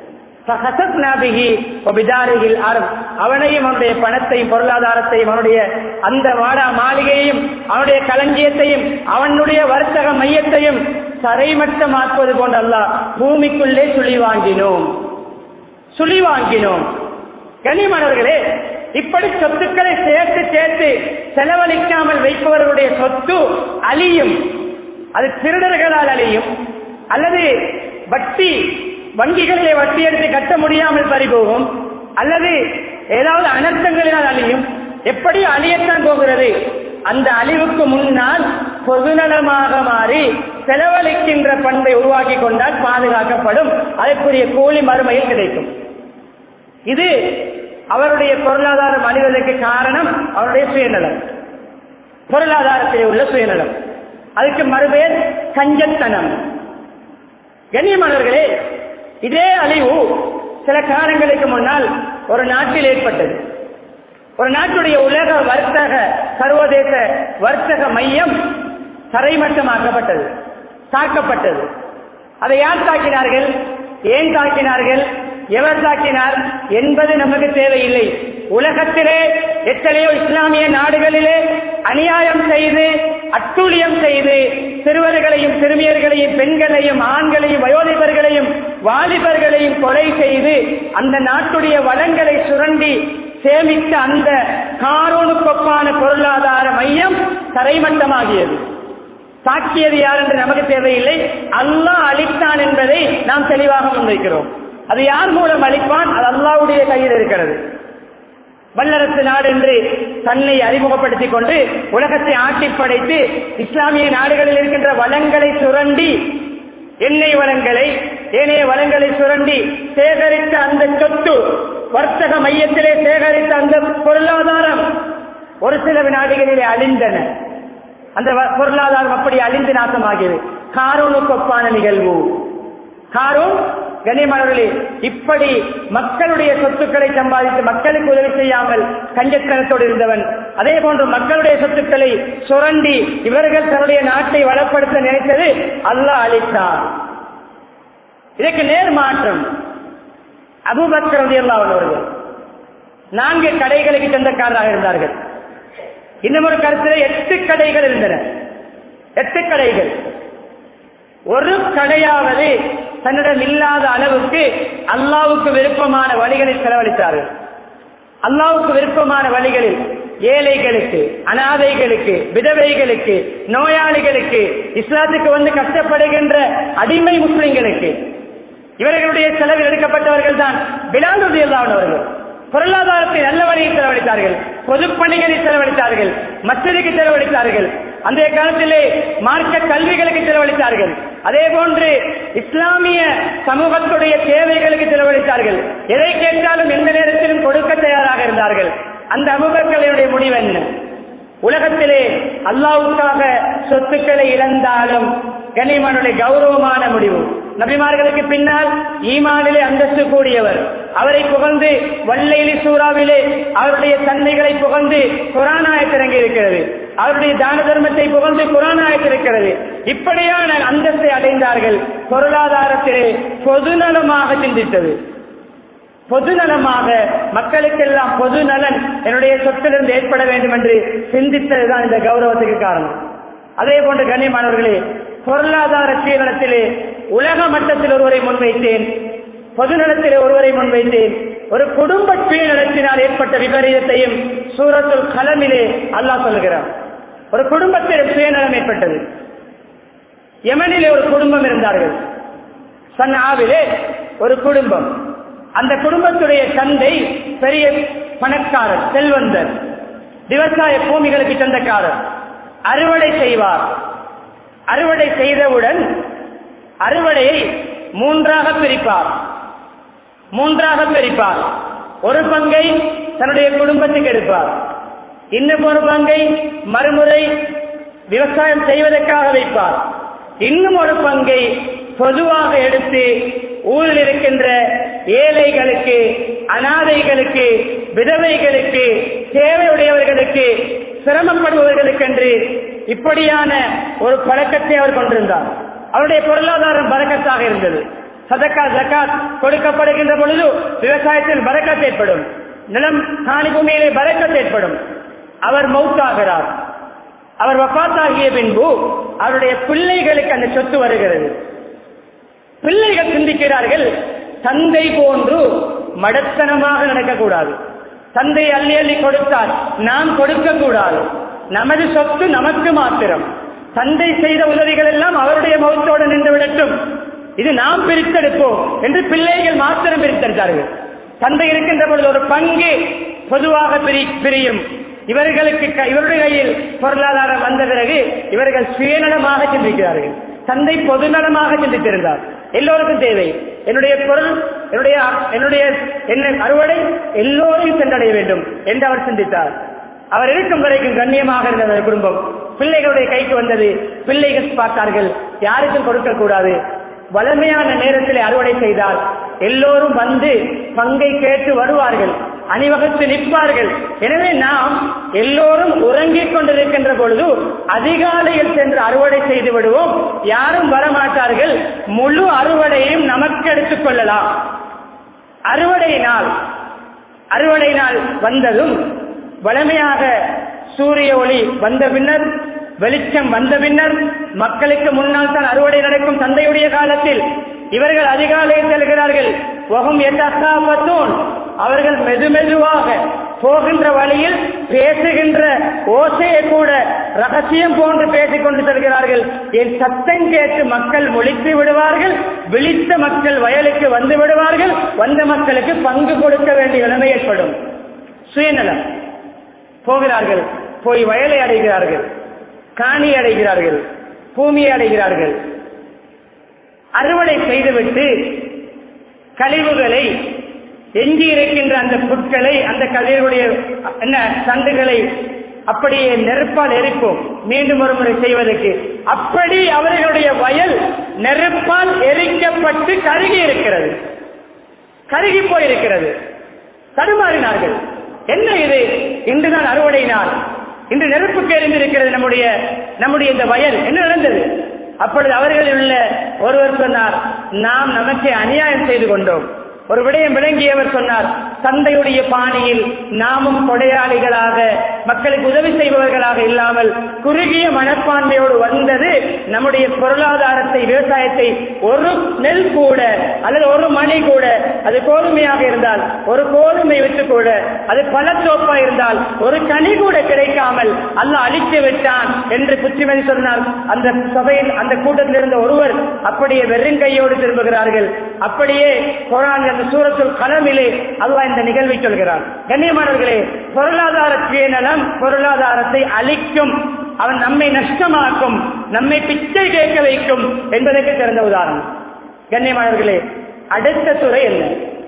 அவனையும் அவனுடைய பணத்தையும் பொருளாதாரத்தையும் அவனுடைய அந்த வாடா மாளிகையையும் அவனுடைய களஞ்சியத்தையும் அவனுடைய வர்த்தக மையத்தையும் தரைமட்டமாக்குவது போன்ற அல்ல பூமிக்குள்ளே சுழி வாங்கினோம் சுழி வாங்கினோம் கனிமணவர்களே இப்படி சொத்துக்களை சேர்த்து சேர்த்து செலவழிக்காமல் வைப்பவர்களுடைய சொத்து அழியும் அது திருடர்களால் அழியும் அல்லது வட்டி வங்கிகளிலே வட்டி எடுத்து கட்ட முடியாமல் பறிபோகும் அல்லது ஏதாவது அனர்த்தங்களினால் அழியும் எப்படி அழியத்தான் போகிறது அந்த அழிவுக்கு முன்னால் பொதுநலமாக மாறி செலவழிக்கின்ற பண்பை உருவாக்கி கொண்டால் பாதுகாக்கப்படும் அதற்குரிய கூலி மறுமையில் கிடைக்கும் இது அவருடைய பொருளாதாரம் அழிவதற்கு காரணம் அவருடைய சுயநலம் பொருளாதாரத்தில் உள்ள சுயநலம் அதுக்கு மறுபெயர் கஞ்சத்தனம் கண்ணியமானவர்களே இதே அழிவு சில காலங்களுக்கு முன்னால் ஒரு நாட்டில் ஏற்பட்டது ஒரு நாட்டுடைய உலக வர்த்தக சர்வதேச வர்த்தக மையம் தரைமட்டமாக்கப்பட்டது தாக்கப்பட்டது அதை யார் தாக்கினார்கள் ஏன் தாக்கினார்கள் எவர் தாக்கினார் என்பது நமக்கு தேவையில்லை உலகத்திலே எத்தனையோ இஸ்லாமிய நாடுகளிலே அநியாயம் செய்து அட்டூழியம் செய்து சிறுவர்களையும் சிறுமியர்களையும் பெண்களையும் ஆண்களையும் வயோதிபர்களையும் வாலிபர்களையும் கொலை செய்து அந்த நாட்டுடைய வளங்களை சுரண்டி சேமித்த அந்த காரோனுக்கொப்பான பொருளாதார மையம் தரைமட்டமாகியது தாக்கியது யார் என்று நமக்கு தேவையில்லை அல்லாஹ் அளித்தான் என்பதை நாம் தெளிவாக முன்வைக்கிறோம் அது யார் மூலம் அளிப்பான் அது அல்லாவுடைய கையில் இருக்கிறது வல்லரசு நாடு என்று தன்னை அறிமுகப்படுத்திக் கொண்டு உலகத்தை ஆட்டி படைத்து இஸ்லாமிய நாடுகளில் இருக்கின்ற வளங்களை சுரண்டி எண்ணெய் வளங்களை ஏனைய வளங்களை சுரண்டி சேகரித்த அந்த சொத்து வர்த்தக மையத்திலே சேகரித்த அந்த பொருளாதாரம் ஒரு சில நாடுகளிலே அழிந்தன அந்த வ- பொருளாதாரம் அப்படி அழிந்து நாசமாகியது காரூனுக்கு ஒப்பான நிகழ்வு காரூன் கண்ணியமானவர்களே இப்படி மக்களுடைய சொத்துக்களை சம்பாதித்து மக்களுக்கு உதவி செய்யாமல் கஞ்சத்தனத்தோடு இருந்தவன் அதே போன்று மக்களுடைய சொத்துக்களை சுரண்டி இவர்கள் தன்னுடைய நாட்டை வளப்படுத்த நினைத்தது அல்லாஹ் அளித்தார் இதற்கு நேர் மாற்றம் அபூபக்கர் ரலியல்லாஹு அன்ஹு அவர்கள் நான்கு கடைகளுக்கு சொந்தக்காரராக இருந்தார்கள் இன்னும் ஒரு கருத்தில் எட்டு கடைகள் இருந்தன எட்டு கடைகள் ஒரு கடையாவது தன்னிடம் இல்லாத அளவுக்கு அல்லாவுக்கு விருப்பமான வழிகளில் செலவழித்தார்கள் அல்லாவுக்கு விருப்பமான வழிகளில் ஏழைகளுக்கு அனாதைகளுக்கு விதவைகளுக்கு நோயாளிகளுக்கு இஸ்லாத்துக்கு வந்து கஷ்டப்படுகின்ற அடிமை முஸ்லிம்களுக்கு இவர்களுடைய செலவில் எடுக்கப்பட்டவர்கள் தான் பிலாலுடையதானவர்கள் பொருளாதாரத்தை நல்ல வழியில் செலவழித்தார்கள் பொதுப்பணிகளில் செலவழித்தார்கள் மற்றதுக்கு செலவழித்தார்கள் அன்றைய காலத்திலே மார்க்க கல்விகளுக்கு செலவழித்தார்கள் அதே போன்று இஸ்லாமிய சமூகத்துடைய தேவைகளுக்கு செலவழித்தார்கள் எதை கேட்டாலும் எந்த நேரத்திலும் கொடுக்க தயாராக இருந்தார்கள் அந்த அபுபக்கர்களுடைய முடிவு என்ன உலகத்திலே அல்லாவுக்காக சொத்துக்களை இழந்தாலும் கனிமனுடைய கௌரவமான முடிவு நபிமார்களுக்கு பின்னால் ஈமானிலே அந்தஸ்து கூடியவர் அவரை புகழ்ந்து வல்லைலி சூறாவிலே அவருடைய தன்மைகளை புகழ்ந்து குரானாயத்திறங்கி இருக்கிறது அவருடைய தான தர்மத்தை புகழ்ந்து குரானாயத்திருக்கிறது இப்படியான அந்தஸ்தை அடைந்தார்கள் பொருளாதாரத்திலே பொதுநலமாக சிந்தித்தது பொதுநலமாக மக்களுக்கெல்லாம் பொது நலன் என்னுடைய சொத்திலிருந்து ஏற்பட வேண்டும் என்று சிந்தித்ததுதான் இந்த கௌரவத்துக்கு காரணம் அதே போன்று கண்ணியமானவர்களே பொருளாதார சீரணத்திலே உலக மட்டத்தில் ஒருவரை முன்வைத்தேன் பொதுநலத்திலே ஒருவரை முன்வைத்தேன் ஒரு குடும்ப சுயநலத்தினால் ஏற்பட்ட விபரீதத்தையும் சூரத்துல் கலமிலே அல்லாஹ் சொல்கிறார் ஒரு குடும்பத்தில் சுயநலம் ஏற்பட்டது யமனிலே ஒரு குடும்பம் இருந்தார்கள் சன்னாவிலே ஒரு குடும்பம் அந்த குடும்பத்துடைய தந்தை பெரிய பணக்காரர் செல்வந்தர் விவசாய பூமிகளுக்கு சொந்தக்காரர் அறுவடை செய்வார் அறுவடை செய்தவுடன் அறுவடையை மூன்றாக பிரிப்பார் மூன்றாக பிரிப்பார் ஒரு பங்கை தன்னுடைய குடும்பத்துக்கு எடுப்பார் இன்னும் ஒரு பங்கை மறுமுறை விவசாயம் செய்வதற்காக வைப்பார் இன்னும் ஒரு பங்கை பொதுவாக எடுத்து ஊரில் இருக்கின்ற ஏழைகளுக்கு அனாதைகளுக்கு விதவைகளுக்கு தேவையுடையவர்களுக்கு சிரமப்படுபவர்களுக்கென்று இப்படியான ஒரு பழக்கத்தை அவர் கொண்டிருந்தார் அவருடைய பொருளாதாரம் பறக்கத்தாக இருந்தது சதக்கா ஜக்காத் கொடுக்கப்படுகின்ற பொழுது விவசாயத்தில் பறக்கத் ஏற்படும் நிலம் காணி பூமியிலே பறக்கத் ஏற்படும் அவர் மௌத்தாகிறார் அவர் வபாத்தாகிய பின்பு அவருடைய பிள்ளைகளுக்கு அந்த சொத்து வருகிறது பிள்ளைகள் சிந்திக்கிறார்கள் தந்தை போன்று மடத்தனமாக நடக்கக்கூடாது தந்தை அள்ளி அள்ளி கொடுத்தால் நாம் கொடுக்க கூடாது நமது சொத்து நமக்கு மாத்திரம் தந்தை செய்த உதவிகள் எல்லாம் அவருடைய முகத்தோடு நின்று விடட்டும் இது நாம் பிரித்தெடுப்போம் என்று பிள்ளைகள் மாத்திரம் பிரித்தெடுத்தார்கள் தந்தை இருக்கின்ற பொழுது ஒரு பங்கு பொதுவாக பிரி- பிரியும் இவர்களுக்கு க- இவருடைய கையில் பொருளாதாரம் வந்த பிறகு இவர்கள் சுயநலமாக சிந்திக்கிறார்கள் தந்தை பொதுநலமாக சிந்தித்திருந்தார் எல்லோருக்கும் தேவை என்னுடைய பொருள் என்னுடைய என்னுடைய என்ன அறுவடை எல்லோரையும் சென்றடைய வேண்டும் என்று அவர் சிந்தித்தார் அவர் இருக்கும் வரைக்கும் கண்ணியமாக இருந்தது அந்த குடும்பம் பிள்ளைகளுடைய கைக்கு வந்தது பிள்ளைகள் பார்த்தார்கள் யாருக்கும் கொடுக்க கூடாது வளமையான நேரத்தில் அறுவடை செய்தால் எல்லோரும் வந்து பங்கை கேட்டு வருவார்கள் அணிவகுத்து நிற்பார்கள் எனவே நாம் எல்லோரும் உறங்கிக் கொண்டிருக்கின்ற பொழுது அதிகாலையில் சென்று அறுவடை செய்து விடுவோம் யாரும் வரமாட்டார்கள் முழு அறுவடையும் நமக்கு எடுத்துக் கொள்ளலாம் அறுவடை நாள் அறுவடை நாள் வந்ததும் வளமையாக சூரிய ஒளி வந்த பின்னர் வெளிச்சம் வந்த பின்னர் மக்களுக்கு முன்னால் தான் அறுவடை நடக்கும் தந்தையுடைய காலத்தில் இவர்கள் அதிகாலையில் செல்கிறார்கள் வகும் எத்தூன் அவர்கள் மெதுமெதுவாக போகின்ற வழியில் பேசுகின்ற ஓசையை கூட ரகசியம் போன்று பேசிக் கொண்டு செல்கிறார்கள் என் சத்தம் கேட்டு மக்கள் முழித்து விடுவார்கள் விழித்த மக்கள் வயலுக்கு வந்து விடுவார்கள் வந்த மக்களுக்கு பங்கு கொடுக்க வேண்டிய நிலைமை ஏற்படும் சுயநலம் போகிறார்கள் போய் வயலை அடைகிறார்கள் காணி அடைகிறார்கள் பூமியை அடைகிறார்கள் அறுவடை செய்துவிட்டு கழிவுகளை எஞ்சி இருக்கின்ற அந்த புட்களை அந்த கழிவுடைய என்ன தண்டுகளை அப்படியே நெருப்பால் எரிப்போம் மீண்டும் ஒரு முறை செய்வதற்கு அப்படி அவர்களுடைய வயல் நெருப்பால் எரிக்கப்பட்டு கருகி இருக்கிறது கருகி போயிருக்கிறது தடுமாறினார்கள் என்ன இது இன்றுதான் அறுவடை நாள் இன்று நெருப்புக்கு எரிந்திருக்கிறது நம்முடைய நம்முடைய இந்த வயல் என்ன நடந்தது அப்பொழுது அவர்களில் உள்ள ஒருவர் சொன்னார் நாம் நமக்கே அநியாயம் செய்து கொண்டோம் ஒரு விடயம் விளங்கியவர் சொன்னார் தந்தையுடைய பாணியில் நாமும் கொடையாளிகளாக மக்களுக்கு உதவி செய்பவர்களாக இல்லாமல் குறுகிய மனப்பான்மையோடு வந்தது நம்முடைய பொருளாதாரத்தை விவசாயத்தை ஒரு நெல் கூட அல்லது ஒரு மணி கூட அது கோதுமையாக இருந்தால் ஒரு கோதுமை விட்டு கூட அது பழத்தோப்பா இருந்தால் ஒரு கனி கூட கிடைக்காமல் அல்ல அழித்து விட்டான் என்று புத்திமதி சொன்னார் அந்த சபையில் அந்த கூட்டத்தில் இருந்த ஒருவர் அப்படியே வெறுங்கையோடு திரும்புகிறார்கள் அப்படியே குரான் அந்த சூரத்துல் கலமிலே அல்லாஹ் இந்த நிகழ்வை சொல்கிறார் கண்ணியமானவர்களே பொருளாதார சுயநலம் பொருளாதாரத்தை அழிக்கும் அவன் நம்மை நஷ்டமாக்கும் நம்மை பிச்சை கேட்க வைக்கும் என்பதற்கு சிறந்த உதாரணம் கண்ணியமானவர்களே அடுத்த துறை என்ன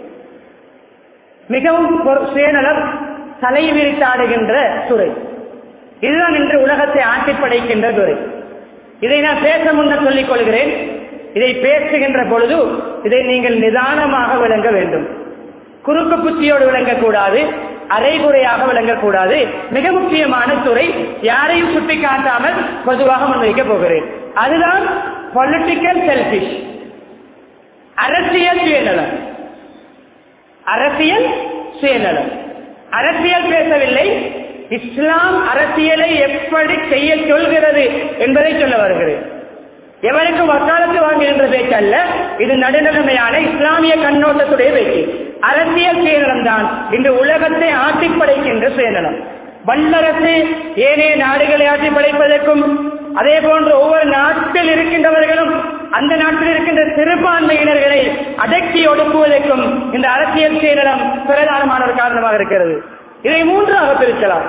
மிகவும் பொரு- சுயநலம் தலை விரித்தாடுகின்ற துறை இதுதான் இன்று உலகத்தை ஆட்டி படைக்கின்ற துறை இதை நான் பேச முன்னர் சொல்லிக் கொள்கிறேன் இதை பேசுகின்ற பொழுது இதை நீங்கள் நிதானமாக விளங்க வேண்டும் குறுக்கு புத்தியோடு விளங்கக்கூடாது அரைகுறையாக விளங்கக்கூடாது மிக முக்கியமான துறை யாரையும் சுட்டிக்காட்டாமல் பொதுவாக முன்வைக்கப் போகிறேன் அதுதான் பொலிட்டிக்கல் செல்பிஷ் அரசியல் சுயநலம் அரசியல் சுயநலம் அரசியல் பேசவில்லை இஸ்லாம் அரசியலை எப்படி செய்ய சொல்கிறது என்பதை சொல்ல வருகிறேன் எவருக்கு வக்காலத்து வாங்குகின்ற பேச்சு அல்ல இது நடுநிலைமையான இஸ்லாமிய கண்ணோட்டத்துடைய பேச்சு அரசியல் சுயநலம் தான் இன்று உலகத்தை ஆட்டி படைக்கின்ற சுயநலம் வல்லரசு ஏனைய நாடுகளை ஆட்டி படைப்பதற்கும் அதே போன்று ஒவ்வொரு நாட்டில் இருக்கின்றவர்களும் அந்த நாட்டில் இருக்கின்ற சிறுபான்மையினர்களை அடக்கி ஒடுக்குவதற்கும் இந்த அரசியல் சுயநலம் பிரதானமான ஒரு காரணமாக இருக்கிறது இதை மூன்றாக பிரிக்கலாம்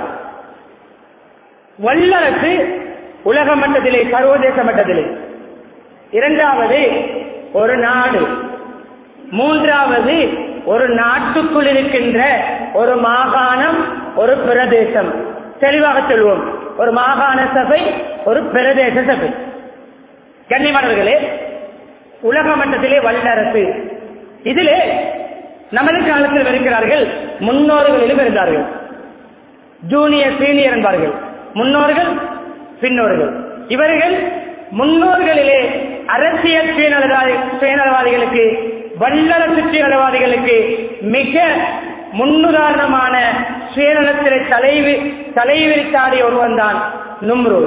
வல்லரசு உலக மட்டத்திலே சர்வதேச மட்டத்திலே இரண்டாவது ஒரு நாடு மூன்றாவது ஒரு நாட்டுக்குள் இருக்கின்ற ஒரு மாகாணம் ஒரு பிரதேசம் தெளிவாக சொல்வோம் ஒரு மாகாண சபை ஒரு பிரதேச சபை கண்ணியமானவர்களே உலக மட்டத்திலே வல்லரசு இதிலே நமது காலத்தில் இருக்கிறார்கள் முன்னோர்களிலும் இருந்தார்கள் ஜூனியர் சீனியர் என்பார்கள் முன்னோர்கள் பின்னோர்கள் இவர்கள் முன்னோர்களிலே அரசியல் சுயநலவாதி சுயநலவாதிகளுக்கு வல்லரசு சுயநலவாதிகளுக்கு மிக முன்னுதாரணமான சுயநலத்திலே தலைவி தலைவிரித்தாடிய ஒருவன் தான் நும்ரு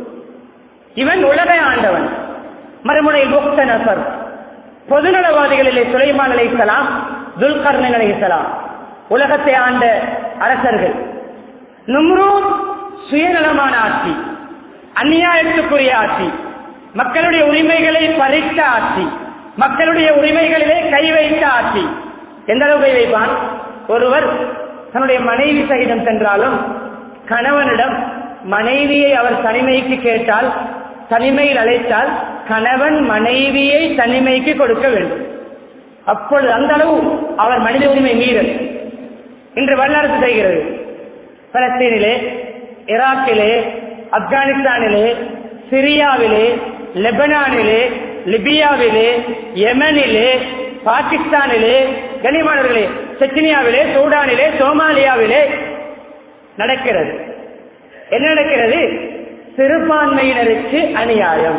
இவன் உலகை ஆண்டவன் மறுமுனையில் புக்த நசர் பொதுநலவாதிகளிலே சுலைமான் அலைசலாம் துல்கர்ணன் அலைசலாம் உலகத்தை ஆண்ட அரசர்கள் நும்ரூத் சுயநலமான ஆட்சி அந்நியாயத்துக்குரிய ஆட்சி மக்களுடைய உரிமைகளை பறித்த ஆட்சி மக்களுடைய உரிமைகளிலே கை வைத்த ஆட்சி எந்த அளவு கை வைப்பான் ஒருவர் தன்னுடைய மனைவி சகிதம் சென்றாலும் கணவனிடம் மனைவியை அவர் தனிமைக்கு கேட்டால் தனிமையில் அழைத்தால் கணவன் மனைவியை தனிமைக்கு கொடுக்க வேண்டும் அப்பொழுது அந்த அளவு அவர் மனித உரிமை மீறல் இன்று வல்லரசு செய்கிறது பலஸ்தீனிலே ஈராக்கிலே ஆப்கானிஸ்தானிலே சிரியாவிலே லெபனானிலே லிபியாவிலே யெமனிலே பாகிஸ்தானிலே கனிமானவர்களே செச்சினியாவிலே சூடானிலே சோமாலியாவிலே நடக்கிறது என்ன நடக்கிறது சிறுபான்மையினருக்கு அநியாயம்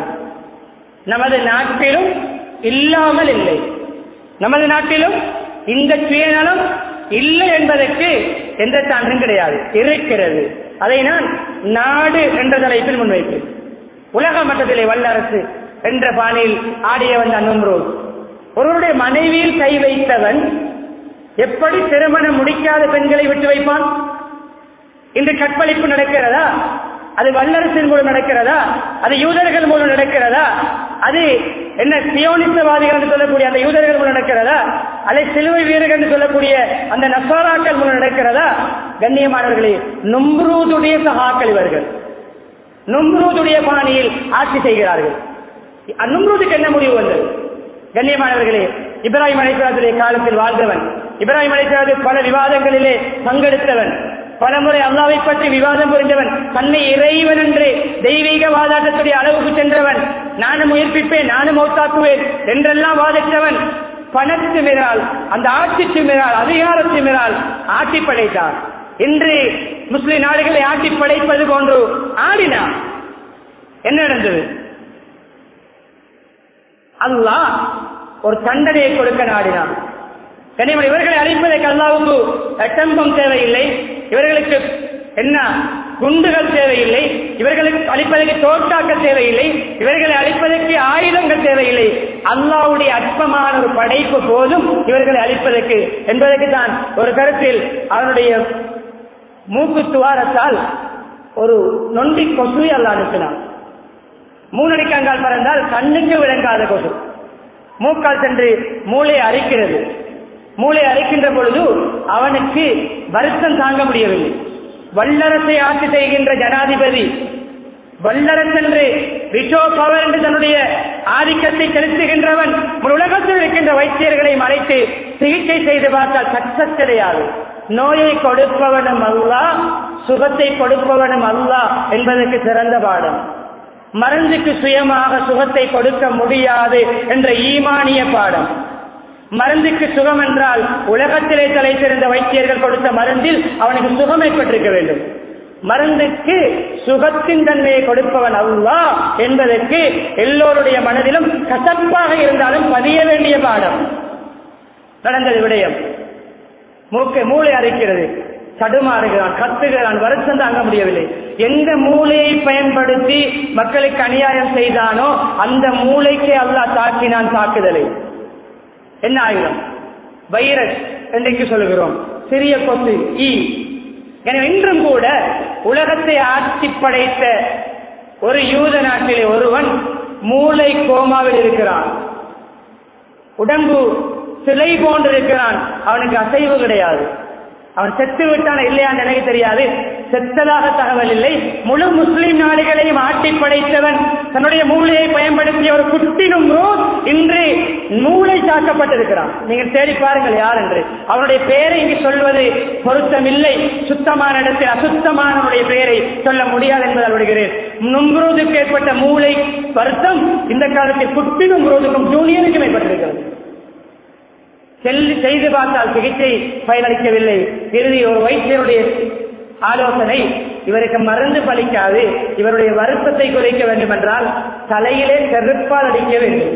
நமது நாட்டிலும் இல்லாமல் இல்லை நமது நாட்டிலும் இந்த சுயநலம் இல்லை என்பதற்கு எந்த சான்றும் கிடையாது இருக்கிறது அதை நான் நாடு என்ற தலைப்பில் முன்வைப்பேன் உலக மட்டத்திலே வல்லரசு என்ற பாணியில் ஆடிய வந்த அன்னும்ரோஸ் ஒருவருடைய மனைவியில் கை வைத்தவன் எப்படி திருமணம் முடிக்காத பெண்களை விட்டு வைப்பான் இன்று கற்பழிப்பு நடக்கிறதா அது வல்லரசின் மூலம் நடக்கிறதா அது யூதர்கள் மூலம் நடக்கிறதா அது என்ன சியோனிசவாதிகள் என்று சொல்லக்கூடிய அந்த யூதர்கள் மூலம் நடக்கிறதா அதை சிலுவை வீரர்கள் என்று சொல்லக்கூடிய அந்த நசாராக்கள் மூலம் நடக்கிறதா கண்ணியமானவர்களே நும்ரூதுடைய சகாக்கள் இவர்கள் நும்ரூதுடைய பாணியில் ஆட்சி செய்கிறார்கள் நும்ரூதுக்கு என்ன முடிவு வந்தது கண்ணியமானவர்களே இப்ராஹிம் அலைசலாத்துடைய காலத்தில் வாழ்ந்தவன் இப்ராஹிம் அலைசலாத்து பல விவாதங்களிலே பங்கெடுத்தவன் பலமுறை அல்லாவை பற்றி விவாதம் புரிந்தவன் தன்னை இறைவன் என்று தெய்வீக வாதாட்டத்துடைய அளவுக்கு சென்றவன் நானும் உயிர்ப்பிப்பேன் நானும் மௌத்தாக்குவேன் என்றெல்லாம் வாதிட்டவன் பணத்து மீறால் அந்த ஆட்சிக்கு மீறால் அதிகாரத்து மீறால் ஆட்சி படைத்தார் இன்று முஸ்லிம் நாடுகளை ஆட்சி படைப்பது போன்று ஆடினார் என்ன நடந்தது அல்லாஹ் ஒரு தண்டனையை கொடுக்க நாடினான் கனிமன் இவர்களை அழிப்பதற்கு அல்லாவுக்கு டெம்பம் தேவையில்லை இவர்களுக்கு என்ன குண்டுகள் தேவையில்லை இவர்களுக்கு அழிப்பதற்கு தோட்டாக்கள் தேவையில்லை இவர்களை அழிப்பதற்கு ஆயுதங்கள் தேவையில்லை அல்லாவுடைய அற்பமான ஒரு படைப்பு போதும் இவர்களை அழிப்பதற்கு என்பதற்கு தான் ஒரு கருத்தில் அவனுடைய மூக்கு துவாரத்தால் ஒரு நொண்டி கொசுவை அல்ல அனுப்பினான் மூணடிக்கங்கால் பறந்தால் கண்ணுக்கு விளங்காத கொசு மூக்கால் சென்று மூளை அரிக்கிறது மூளை அரிக்கின்ற பொழுது அவனுக்கு வருத்தம் தாங்க முடியவில்லை வல்லரசை ஆட்சி செய்கின்ற ஜனாதிபதி வல்லரசென்று ரிஷோ பவர் என்று தன்னுடைய ஆதிக்கத்தை செலுத்துகின்றவன் உலகத்தில் இருக்கின்ற வைத்தியர்களை மறைத்து சிகிச்சை செய்து பார்த்தால் சக்சஸ் கிடையாது நோயை கொடுப்பவனும் அல்லா சுகத்தை கொடுப்பவனும் அல்லா என்பதற்கு சிறந்த பாடம் மருந்துக்கு சுயமாக சுகத்தை கொடுக்க முடியாது என்ற ஈமானிய பாடம் மருந்துக்கு சுகம் என்றால் உலகத்திலே தலைத்திருந்த வைத்தியர்கள் கொடுத்த மருந்தில் அவனுக்கு சுகம் ஏற்பட்டிருக்க வேண்டும் மருந்துக்கு சுகத்தின் தன்மையை கொடுப்பவன் அல்லா என்பதற்கு எல்லோருடைய மனதிலும் கசப்பாக இருந்தாலும் பதிய வேண்டிய பாடம் நடந்தது விடயம் மூக்கை மூளை அரைக்கிறது தடுமாறுகிறான் கத்துகிறான் வருத்தம் தாங்க முடியவில்லை எந்த மூளையை பயன்படுத்தி மக்களுக்கு அநியாயம் செய்தானோ அந்த மூளைக்கு அல்லாஹ் தாக்கினான் தாக்குதலை என்ன ஆயுதம் வைரஸ் என்றைக்கு சொல்லுகிறோம் சிறிய கொத்து ஈ எனவே இன்றும் கூட உலகத்தை ஆட்சி படைத்த ஒரு யூத நாட்டிலே ஒருவன் மூளை கோமாவில் இருக்கிறான் உடம்பு சிலை போன்று இருக்கிறான் அவனுக்கு அசைவு கிடையாது அவன் செத்து விட்டான இல்லையான்னு எனக்கு தெரியாது செத்ததாக தகவல் இல்லை முழு முஸ்லிம் நாடுகளையும் ஆட்டி படைத்தவன் தன்னுடைய மூளையை பயன்படுத்திய ஒரு குட்டினும் இன்று மூளை சாக்கப்பட்டிருக்கிறான் நீங்கள் தேடி பாருங்கள் யார் என்று அவனுடைய பெயரை இங்கு சொல்வது பொருத்தமில்லை சுத்தமான இடத்தில் அசுத்தமானவனுடைய பெயரை சொல்ல முடியாது என்பதால் விடுகிறேன் நும்ரோதுக்கு ஏற்பட்ட மூளை வருத்தம் இந்த காலத்தில் குட்டி நும்ரோதுக்கும் ஜூனியருக்கும் ஏற்பட்டிருக்கிறது செல்லி செய்து பார்த்தால் சிகிச்சை பயனளிக்கவில்லை இறுதி ஒரு வைத்தியருடைய ஆலோசனை இவருக்கு மருந்து பலிக்காது இவருடைய வருத்தத்தை குறைக்க வேண்டும் என்றால் தலையிலே செருப்பால் அடிக்க வேண்டும்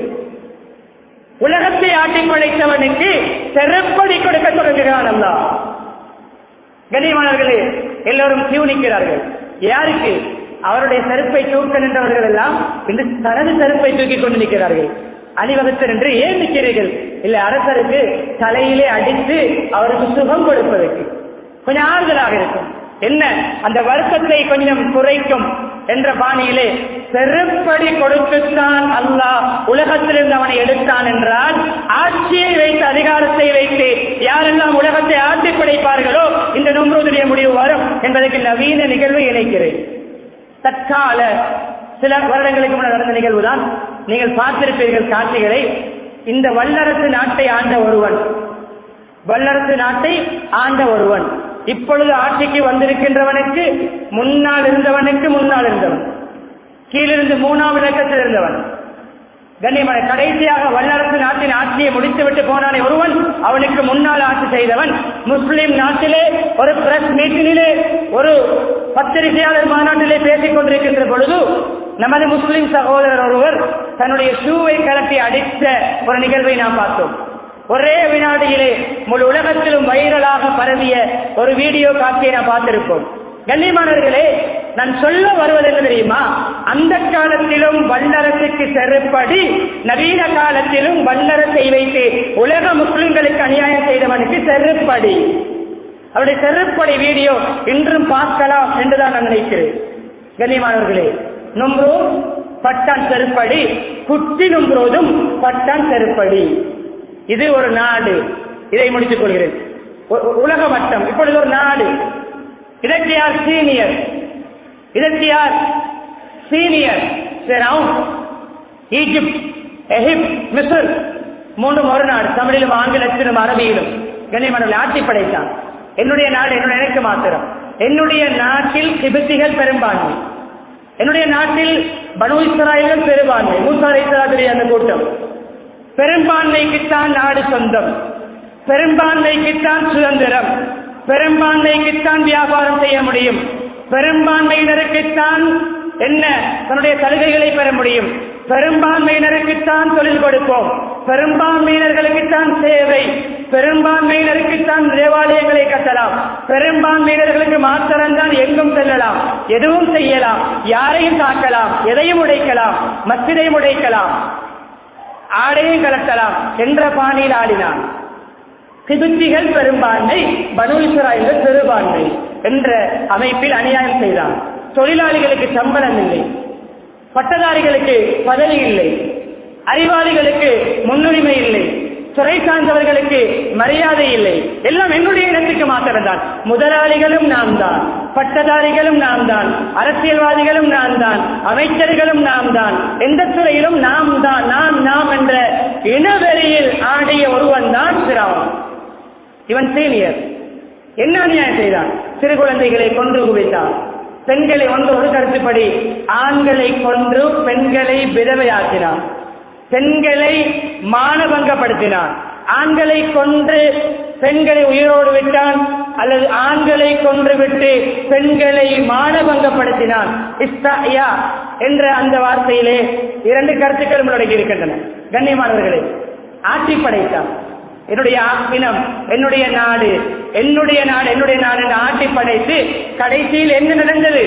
உலகத்தை ஆட்டி படைத்தவனுக்கு செருப்படி கொடுக்க தொடங்குகிறான் அல்லா கண்ணியமானவர்களே எல்லோரும் கியூனிக்கிறார்கள் யாருக்கு அவருடைய செருப்பை தூக்க நின்றவர்கள் எல்லாம் இன்று தனது செருப்பை தூக்கி கொண்டு நிற்கிறார்கள் அணிவகுத்து நின்று ஏன் நிற்கிறீர்கள் இல்ல அரசருக்கு தலையிலே அடித்து அவருக்கு சுகம் கொடுப்பதற்கு கொஞ்சம் ஆறுதலாக இருக்கும் என்ன அந்த வருத்தத்தை கொஞ்சம் குறைக்கும் என்ற பாணியிலே செருப்படி கொடுத்துத்தான் அல்லாஹ் உலகத்திலிருந்து அவனை எடுத்தான் என்றால் ஆட்சியை வைத்து அதிகாரத்தை வைத்து யாரெல்லாம் உலகத்தை ஆட்டி படைப்பார்களோ இந்த நும்ருடைய முடிவு வரும் என்பதற்கு நவீன நிகழ்வை இணைக்கிறேன் தற்கால சில வருடங்களுக்கு முன்னர் நடந்த நிகழ்வுதான் நீங்கள் பார்த்திருப்பீர்கள் காட்சிகளை இந்த வல்லரசு நாட்டை ஆண்ட ஒருவன் வல்லரசு நாட்டை ஆண்ட ஒருவன் இப்பொழுது ஆட்சிக்கு வந்திருக்கின்றவனுக்கு முன்னால் இருந்தவனுக்கு முன்னால் இருந்தவன் கீழிருந்து மூணாவது இலக்கத்தில் இருந்தவன் கண்ணியமான கடைசியாக வல்லரசு நாட்டின் ஆட்சியை முடித்துவிட்டு போனானே ஒருவன் அவனுக்கு முன்னால் ஆட்சி செய்தவன் முஸ்லிம் நாட்டிலே ஒரு பிரஸ் மீட்டிலே ஒரு பத்திரிகையாளர் மாநாட்டிலே பேசிக் கொண்டிருக்கின்ற பொழுது நமது முஸ்லிம் சகோதரர் ஒருவர் தன்னுடைய ஷூவை கலப்பி அடித்த ஒரு நிகழ்வை நாம் பார்த்தோம் ஒரே வினாடியிலே முழு உலகத்திலும் வைரலாக பரவிய ஒரு வீடியோ காட்சியை நாம் பார்த்திருப்போம் கண்ணியமானவர்களே நான் சொல்ல வருவது என்ன தெரியுமா அந்த காலத்திலும் வல்லரசுக்கு செருப்படி நவீன காலத்திலும் வல்லரசை வைத்து உலக முஸ்லிம்களுக்கு அநியாயம் செய்தவனுக்கு செருப்படி அவருடைய செருப்படி வீடியோ இன்றும் பார்க்கலாம் என்றுதான் நான் நினைக்கிறேன் கண்ணியமானவர்களே நும்ரோ பட்டான் செருப்படி குட்டி நும்ரோதும் பட்டான் செருப்படி இது ஒரு நாடு இதை முடித்துக் கொள்கிறேன் உ- உ- உலக மட்டம் இப்பொழுது ஒரு நாடு இதற்கு யார் சீனியர் இதற்கு யார் சீனியர் ஃபிரௌன், ஈஜிப்ட் எகிப்த் மிஸ்ர் மூன்று ஒரு நாடு தமிழிலும் ஆங்கிலத்திலும் அரபியிலும் கண்ணியமான ஆட்சி படைத்தான் என்னுடைய நாடு என்னுடைய எனக்கு மாத்திரம் என்னுடைய நாட்டில் கிபித்திகள் பெரும்பான்மை என்னுடைய நாட்டில் பனு இஸ்ராயல்கள் பெரும்பான்மை மூசா இஸ்ராயலுடைய அந்த கூட்டம் பெரும்பான்மைக்குத்தான் நாடு சொந்தம் பெரும்பான்மைக்குத்தான் சுதந்திரம் பெரும்பான்மைக்குத்தான் வியாபாரம் செய்ய முடியும் பெரும்பான்மையினருக்குத்தான் என்ன தன்னுடைய சலுகைகளை பெற முடியும் பெரும்பான்மையினருக்குத்தான் தொழில் கொடுப்போம் பெரும்பான்மையினர்களுக்குத்தான் சேவை பெரும்பான்மையினருக்குத்தான் தேவாலயங்களை கட்டலாம் பெரும்பான்மையினர்களுக்கு மாத்திரம்தான் எங்கும் செல்லலாம் எதுவும் செய்யலாம் யாரையும் தாக்கலாம் எதையும் உடைக்கலாம் மசிதையும் உடைக்கலாம் ஆடையும் கலக்கலாம் என்ற பாணியில் ஆடினான் கிபித்திகள் பெரும்பான்மை பனு இஸ்ராயல்கள் பெரும்பான்மை என்ற அமைப்பில் அநியாயம் செய்தான் தொழிலாளிகளுக்கு சம்பளம் இல்லை பட்டதாரிகளுக்கு பதவி இல்லை அறிவாளிகளுக்கு முன்னுரிமை இல்லை துறை சார்ந்தவர்களுக்கு மரியாதை இல்லை எல்லாம் என்னுடைய இனத்துக்கு மாத்திரம்தான் முதலாளிகளும் நாம் தான் பட்டதாரிகளும் நாம் தான் அரசியல்வாதிகளும் நாம் தான் அமைச்சர்களும் நாம் தான் எந்த துறையிலும் நாம் தான் நாம் நாம் என்ற இனவெறியில் ஆடிய ஒருவன் தான் சிராவன் இவன் சீனியர் என்ன அநியாயம் செய்தான் சிறு குழந்தைகளை கொன்று குவித்தான் பெண்களை ஒன்று ஒரு கருத்துப்படி ஆண்களை கொன்று பெண்களை விதவையாக்கினான் பெண்களை மானபங்கப்படுத்தினான் ஆண்களை கொன்று பெண்களை உயிரோடு விட்டான் அல்லது ஆண்களை கொன்று விட்டு பெண்களை மானபங்கப்படுத்தினான் இஸ்தாயா என்ற அந்த வார்த்தையிலே இரண்டு கருத்துக்களும் உள்ளடங்கி இருக்கின்றன கண்ணியமானவர்களே ஆட்சி படைத்தான் என்னுடைய இனம் என்னுடைய நாடு என்னுடைய நாடு என்னுடைய நாடு என்று ஆட்சி படைத்து கடைசியில் என்ன நடந்தது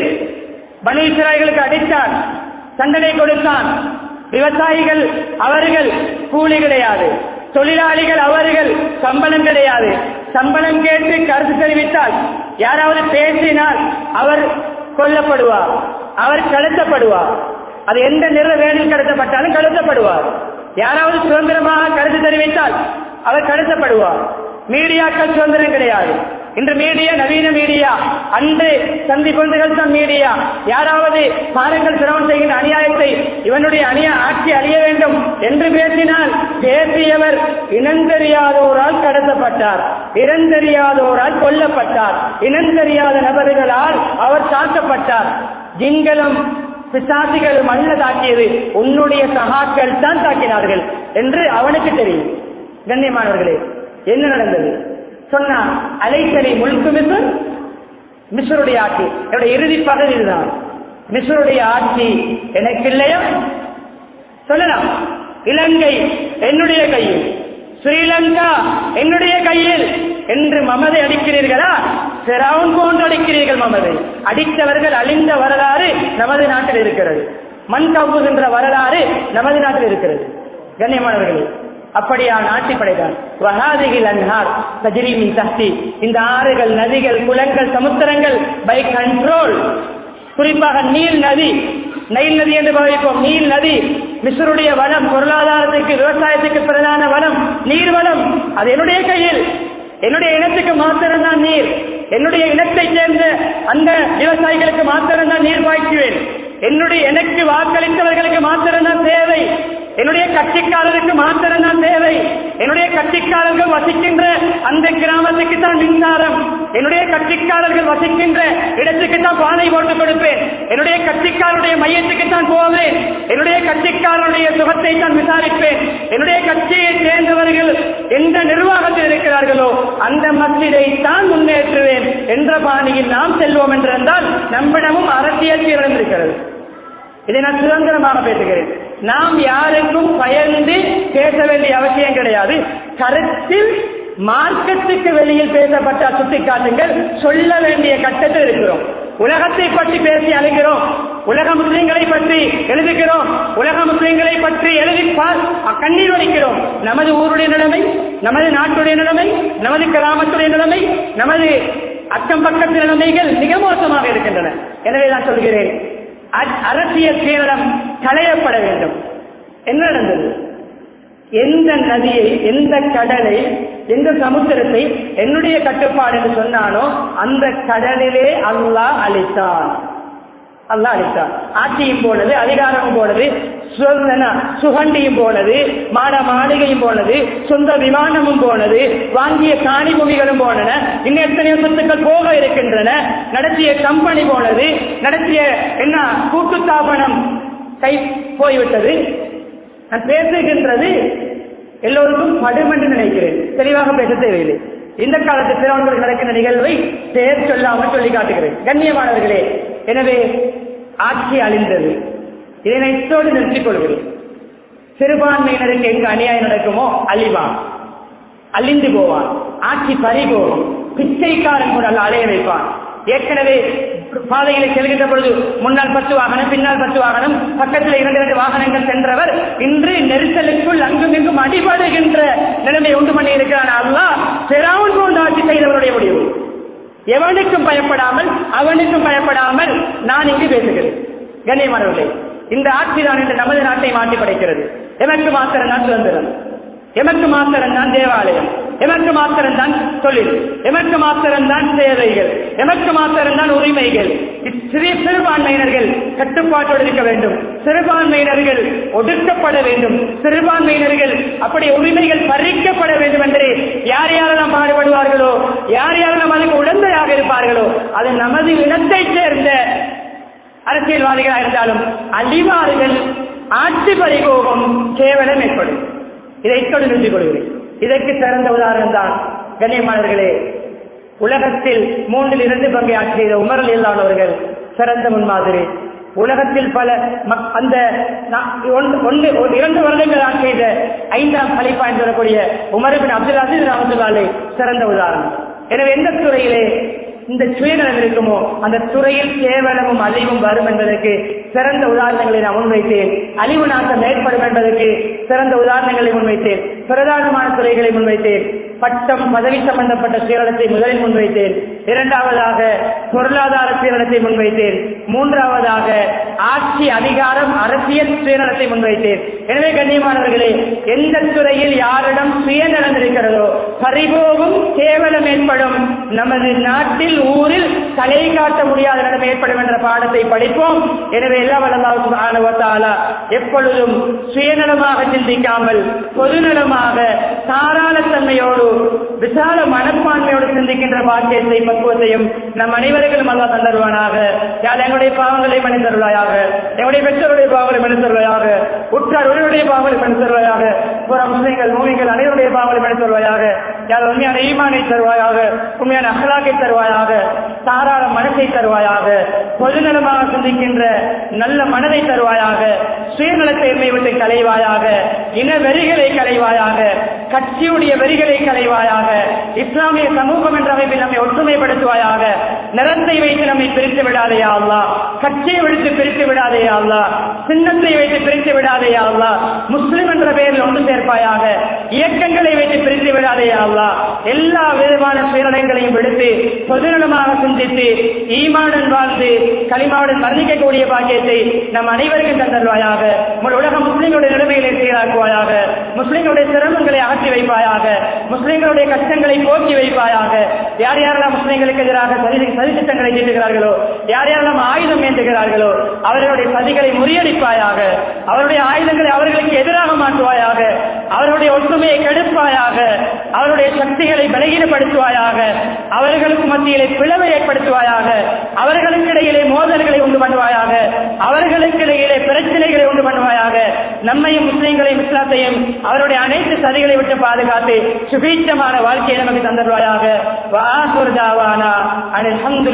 பனு இஸ்ராயல்களுக்கு அடித்தான் தண்டனை கொடுத்தான் விவசாயிகள் அவர்கள் கூலி கிடையாது தொழிலாளிகள் அவர்கள் சம்பளம் கிடையாது சம்பளம் கேட்டு கருத்து தெரிவித்தால் யாராவது பேசினால் அவர் கொல்லப்படுவார் அவர் கடத்தப்படுவார் அது எந்த நிற வேணில் கடத்தப்பட்டாலும் கடத்தப்படுவார் யாராவது சுதந்திரமாக கருத்து தெரிவித்தால் அவர் கடத்தப்படுவார் மீடியாக்கள் சுதந்திரம் கிடையாது இன்று மீடியா நவீன மீடியா அன்று சந்தி பொந்துகள் தான் மீடியா யாராவது பாருங்கள் சிரமம் செய்கின்ற அநியாயத்தை இவனுடைய அநியா ஆட்சி அழிய வேண்டும் என்று பேசினால் பேசியவர் இனந்தெரியாதோரால் கடத்தப்பட்டார் இனந்தெரியாதோரால் கொல்லப்பட்டார் இனந்தெரியாத நபர்களால் அவர் தாக்கப்பட்டார் ஜிங்களும் பிசாசிகளும் அல்ல தாக்கியது உன்னுடைய சகாக்கள் தான் தாக்கினார்கள் என்று அவனுக்கு தெரியும் கண்ணியமானவர்களே என்ன நடந்தது சொன்னா அலைக்கரை முழுக்க மிஸ்ர் மிஸ்ருடைய ஆட்சி என்னுடைய இறுதி பகுதி இதுதான் மிஸ்ருடைய ஆட்சி எனக்கு இல்லையா சொல்லலாம் இலங்கை என்னுடைய கையில் ஸ்ரீலங்கா என்னுடைய கையில் என்று மமதை அடிக்கிறீர்களா சிரவன் போன்று அடிக்கிறீர்கள் மமதை அடித்தவர்கள் அழிந்த வரலாறு நமது நாட்டில் இருக்கிறது மண் கவ்வுகின்ற வரலாறு நமது நாட்டில் இருக்கிறது கண்ணியமானவர்களே அப்படியா நாட்டி படைத்தான் வகாதிகள் அன்ஹார் சஜிரிமின் சக்தி இந்த ஆறுகள் நதிகள் குளங்கள் சமுத்திரங்கள் பை கண்ட்ரோல் குறிப்பாக நீல் நதி நைல் நதி என்று பாவிப்போம் நீல் நதி மிஸ்ருடைய வளம் பொருளாதாரத்துக்கு விவசாயத்துக்கு பிரதான வளம் நீர் வளம் அது என்னுடைய கையில் என்னுடைய இனத்துக்கு மாத்திரம்தான் நீர் என்னுடைய இனத்தை சேர்ந்த அந்த விவசாயிகளுக்கு மாத்திரம்தான் நீர் பாய்ச்சுவேன் என்னுடைய எனக்கு வாக்களித்தவர்களுக்கு மாத்திரம்தான் தேவை என்னுடைய கட்சிக்காரருக்கு மாத்திரம் தான் தேவை என்னுடைய கட்சிக்காரர்கள் வசிக்கின்ற அந்த கிராமத்துக்கு தான் மின்சாரம் என்னுடைய கட்சிக்காரர்கள் வசிக்கின்ற இடத்துக்கு தான் பானை போட்டு கொடுப்பேன் என்னுடைய கட்சிக்காரருடைய மையத்துக்கு தான் போவேன் என்னுடைய கட்சிக்காரருடைய சுகத்தை தான் விசாரிப்பேன் என்னுடைய கட்சியை சேர்ந்தவர்கள் எந்த நிர்வாகத்தில் இருக்கிறார்களோ அந்த மசிதை தான் முன்னேற்றுவேன் என்ற பாணியில் நாம் செல்வோம் என்றிருந்தால் நம்மிடமும் அரசியல் இருக்கிறது இதை நான் சுதந்திரமாக பேசுகிறேன் நாம் யாருக்கும் பயந்து பேச வேண்டிய அவசியம் கிடையாது கருத்தில் மார்க்கத்துக்கு வெளியில் பேசப்பட்ட சுட்டிக்காட்டுங்கள் சொல்ல வேண்டிய கட்டத்தில் இருக்கிறோம் உலகத்தை பற்றி பேசி அழைக்கிறோம் உலக முஸ்லிம்களை பற்றி எழுதுகிறோம் உலக முஸ்லிம்களை பற்றி எழுதி கண்ணீர் வடிக்கிறோம் நமது ஊருடைய நிலைமை நமது நாட்டுடைய நிலைமை நமது கிராமத்துடைய நிலைமை நமது அக்கம் பக்கத்து நிலைமைகள் மிக மோசமாக இருக்கின்றன எனவே நான் சொல்கிறேன் அரசியல் கேரளம் களையப்பட வேண்டும் என்ன நடந்தது எந்த நதியை எந்த கடலை எந்த சமுத்திரத்தை என்னுடைய கட்டுப்பாடு என்று சொன்னானோ அந்த கடலிலே அல்லாஹ் அழித்தான் அல்லாஹ் அழித்தான் ஆட்சியும் போனது அதிகாரமும் போனது சுதந்திர- சுகண்டியும் போனது மாட மாளிகையும் போனது சொந்த விமானமும் போனது வாங்கிய காணி பூமிகளும் போனன இன்னும் எத்தனையோ சொத்துக்கள் போக இருக்கின்றன நடத்திய கம்பெனி போனது நடத்திய என்ன கூட்டு ஸ்தாபனம் கை போய்விட்டது நான் பேசுகின்றது எல்லோருக்கும் படும் என்று நினைக்கிறேன் தெளிவாக பேச தேவையில்லை இந்த காலத்து பிறவர்கள் நடக்கின்ற நிகழ்வை பெயர் சொல்லாமல் சொல்லி காட்டுகிறேன் கண்ணியமானவர்களே எனவே ஆட்சி அழிந்தது இதை நான் இத்தோடு நிறுத்திக் கொள்கிறேன் சிறுபான்மையினருக்கு எங்கு அநியாயம் நடக்குமோ அழிவான் அழிந்து போவான் ஆட்சி பறி போகும் பிச்சைக்காரன் கூட அல்ல அலைய வைப்பான் ஏற்கனவே பாதையில செல்கின்ற பொழுது முன்னால் பத்து வாகனம் பின்னால் பத்து வாகனம் பக்கத்தில் இரண்டு இரண்டு வாகனங்கள் சென்றவர் இன்று நெரிசலுக்குள் அங்கும் இங்கும் அடிபடுகின்ற நிலைமை உண்டு பண்ணி இருக்கிறான் அல்லாஹ் பெறாமல் போன்ற ஆட்சி செய்தவருடைய முடிவு எவனுக்கும் பயப்படாமல் அவனுக்கும் பயப்படாமல் நான் இங்கு பேசுகிறேன் கண்ணியமானவர்களே இந்த ஆட்சி தான் இன்று நமது நாட்டை மாற்றி படைக்கிறது எமக்கு மாத்திரம் தான் சுதந்திரம் எமக்கு மாத்திரம் தான் தேவாலயம் எமக்கு மாத்திரம் தான் தொழில் எமக்கு மாத்திரம் தான் சேவைகள் எமக்கு மாத்திரம் தான் உரிமைகள் சிறிய சிறுபான்மையினர்கள் கட்டுப்பாட்டோடு இருக்க வேண்டும் சிறுபான்மையினர்கள் ஒடுக்கப்பட வேண்டும் சிறுபான்மையினர்கள் அப்படி உரிமைகள் பறிக்கப்பட வேண்டும் என்று யார் யாரெல்லாம் பாடுபடுவார்களோ யார் யாரெல்லாம் அதுக்கு உடந்தையாக இருப்பார்களோ அது நமது இனத்தைச் சேர்ந்த அரசியல்வாதிகளாக இருந்தாலும் அழிவார்கள் ஆட்சி பறிபோகம் கேவலம் ஏற்படும் இதை இத்தோடு நிறுத்திக் கொள்கிறேன் இதற்கு சிறந்த உதாரணம் தான் கண்ணியமானவர்களே உலகத்தில் மூன்றில் இரண்டு பங்கை ஆட்சி செய்த உமரல் இல்லாதவர்கள் சிறந்த முன்மாதிரி உலகத்தில் பல மக்- அந்த நா- ஒன்று ஒன்று ஒரு இரண்டு வருடங்கள் ஆட்சி செய்த ஐந்தாம் கலிப்பா என்று சொல்லக்கூடிய உமரபின் அப்துல் அசீஸ் ரஹமத்துல்லாலே சிறந்த உதாரணம் எனவே எந்த துறையிலே இந்த சுயநலம் இருக்குமோ அந்த துறையில் கேவலமும் அழிவும் வரும் என்பதற்கு சிறந்த உதாரணங்களை நான் முன்வைத்தேன் அழிவு நாட்டம் ஏற்படும் என்பதற்கு சிறந்த உதாரணங்களை முன்வைத்தேன் பிரதானமான துறைகளை முன்வைத்தேன் பட்டம் பதவி சம்பந்தப்பட்ட சீரழத்தை முதலில் முன்வைத்தேன் இரண்டாவதாக பொருளாதார சீரழத்தை முன்வைத்தேன் மூன்றாவதாக ஆட்சி அதிகாரம் அரசியல் சுயநலத்தை முன்வைத்தேன் எனவே கண்ணியமானவர்களே எந்த துறையில் யாரிடம் சுயநலம் இருக்கிறதோ பறிபோகும் கேவலம் ஏற்படும் நமது நாட்டில் ஊரில் தலை காட்ட முடியாத நிலைமை ஏற்படும் என்ற பாடத்தை படிப்போம் எனவே எல்லா வல்லல்லாஹு எப்பொழுதும் சுயநலமாக சிந்திக்காமல் பொதுநலமாக தாராளத்தன்மையோடு விசால மனப்பான்மையோடு சிந்திக்கின்ற பாக்கியத்தை பக்குவத்தையும் நம் அனைவருக்கும் அல்லா தந்தருவானாக யார் எங்களுடைய பாவங்களை மனிதருவாயாக எங்களுடைய பெற்றோருடைய பாவங்களை மனிதருவாயாக உற்றார் உறவுடைய பாவங்களை மனிதருவாயாக புற முஸ்லிம்கள் மூமிகள் அனைவருடைய பாவங்களை மனிதருவாயாக யார் உண்மையான ஈமானை தருவாயாக உண்மையான அகலாக்கை தருவாயாக தாராள மனத்தை தருவாயாக பொதுநலமாக சிந்திக்கின்ற நல்ல மனதை தருவாயாக சுயநலத்தை விட்டு களைவாயாக இன வெறிகளை களைவாயாக கட்சியுடைய வெறிகளை களைவாயாக இஸ்லாமிய சமூகம் என்ற அமைப்பில் நம்மை ஒற்றுமைப்படுத்துவாயாக நிறத்தை வைத்து நம்மை பிரித்து விடாதையா அல்லா கட்சியை விடுத்து பிரித்து விடாதையா அல்லா சின்னத்தை வைத்து பிரித்து விடாதையா அல்லா முஸ்லிம் என்ற பெயரில் ஒன்று சேர்ப்பாயாக இயக்கங்களை வைத்து பிரித்து விடாதையா அல்லா எல்லா விதமான சுயநலங்களையும் விடுத்து பொதுநலமாக சிந்தித்து ஈமாடன் வாழ்ந்து களிமாவுடன் மரணிக்கக்கூடிய பாக்கியத்தை நம் அனைவருக்கும் தந்தருவாயாக உங்கள் உலக முஸ்லிம்களுடைய நிலைமைகளை சீராக்குவாயாக முஸ்லிம்களுடைய சிரமங்களை அகற்றி வைப்பாயாக முஸ்லிம்களுடைய கஷ்டங்களை போக்கி வைப்பாயாக யார் யாரெல்லாம் முஸ்லிம்களுக்கு எதிராக சதி சதித்திட்டங்களை தீட்டுகிறார்களோ யார் யாரெல்லாம் ஆயுதம் ஏந்துகிறார்களோ அவர்களுடைய சதிகளை முறியடிப்பாயாக அவருடைய ஆயுதங்களை அவர்களுக்கு எதிராக மாற்றுவாயாக அவருடைய ஒற்றுமையை கெடுப்பாயாக அவருடைய சக்திகளை பலகீனப்படுத்துவாயாக அவர்களுக்கு மத்தியிலே பிளவை ஏற்படுத்துவாயாக அவர்களுக்கு இடையிலே மோதல்களை உண்டு பண்ணுவாயாக அவர்களுக்கு இடையிலே பிரச்சனைகளை உண்டு பண்ணுவாயாக நம்மையும் முஸ்லிம்களையும் இஸ்லாத்தையும் அவருடைய அனைத்து சதிகளை விட்டு பாதுகாத்து சுபீட்சமான வாழ்க்கையை நமக்கு தந்தருவாயாக வாசுர்தாவானா அனில்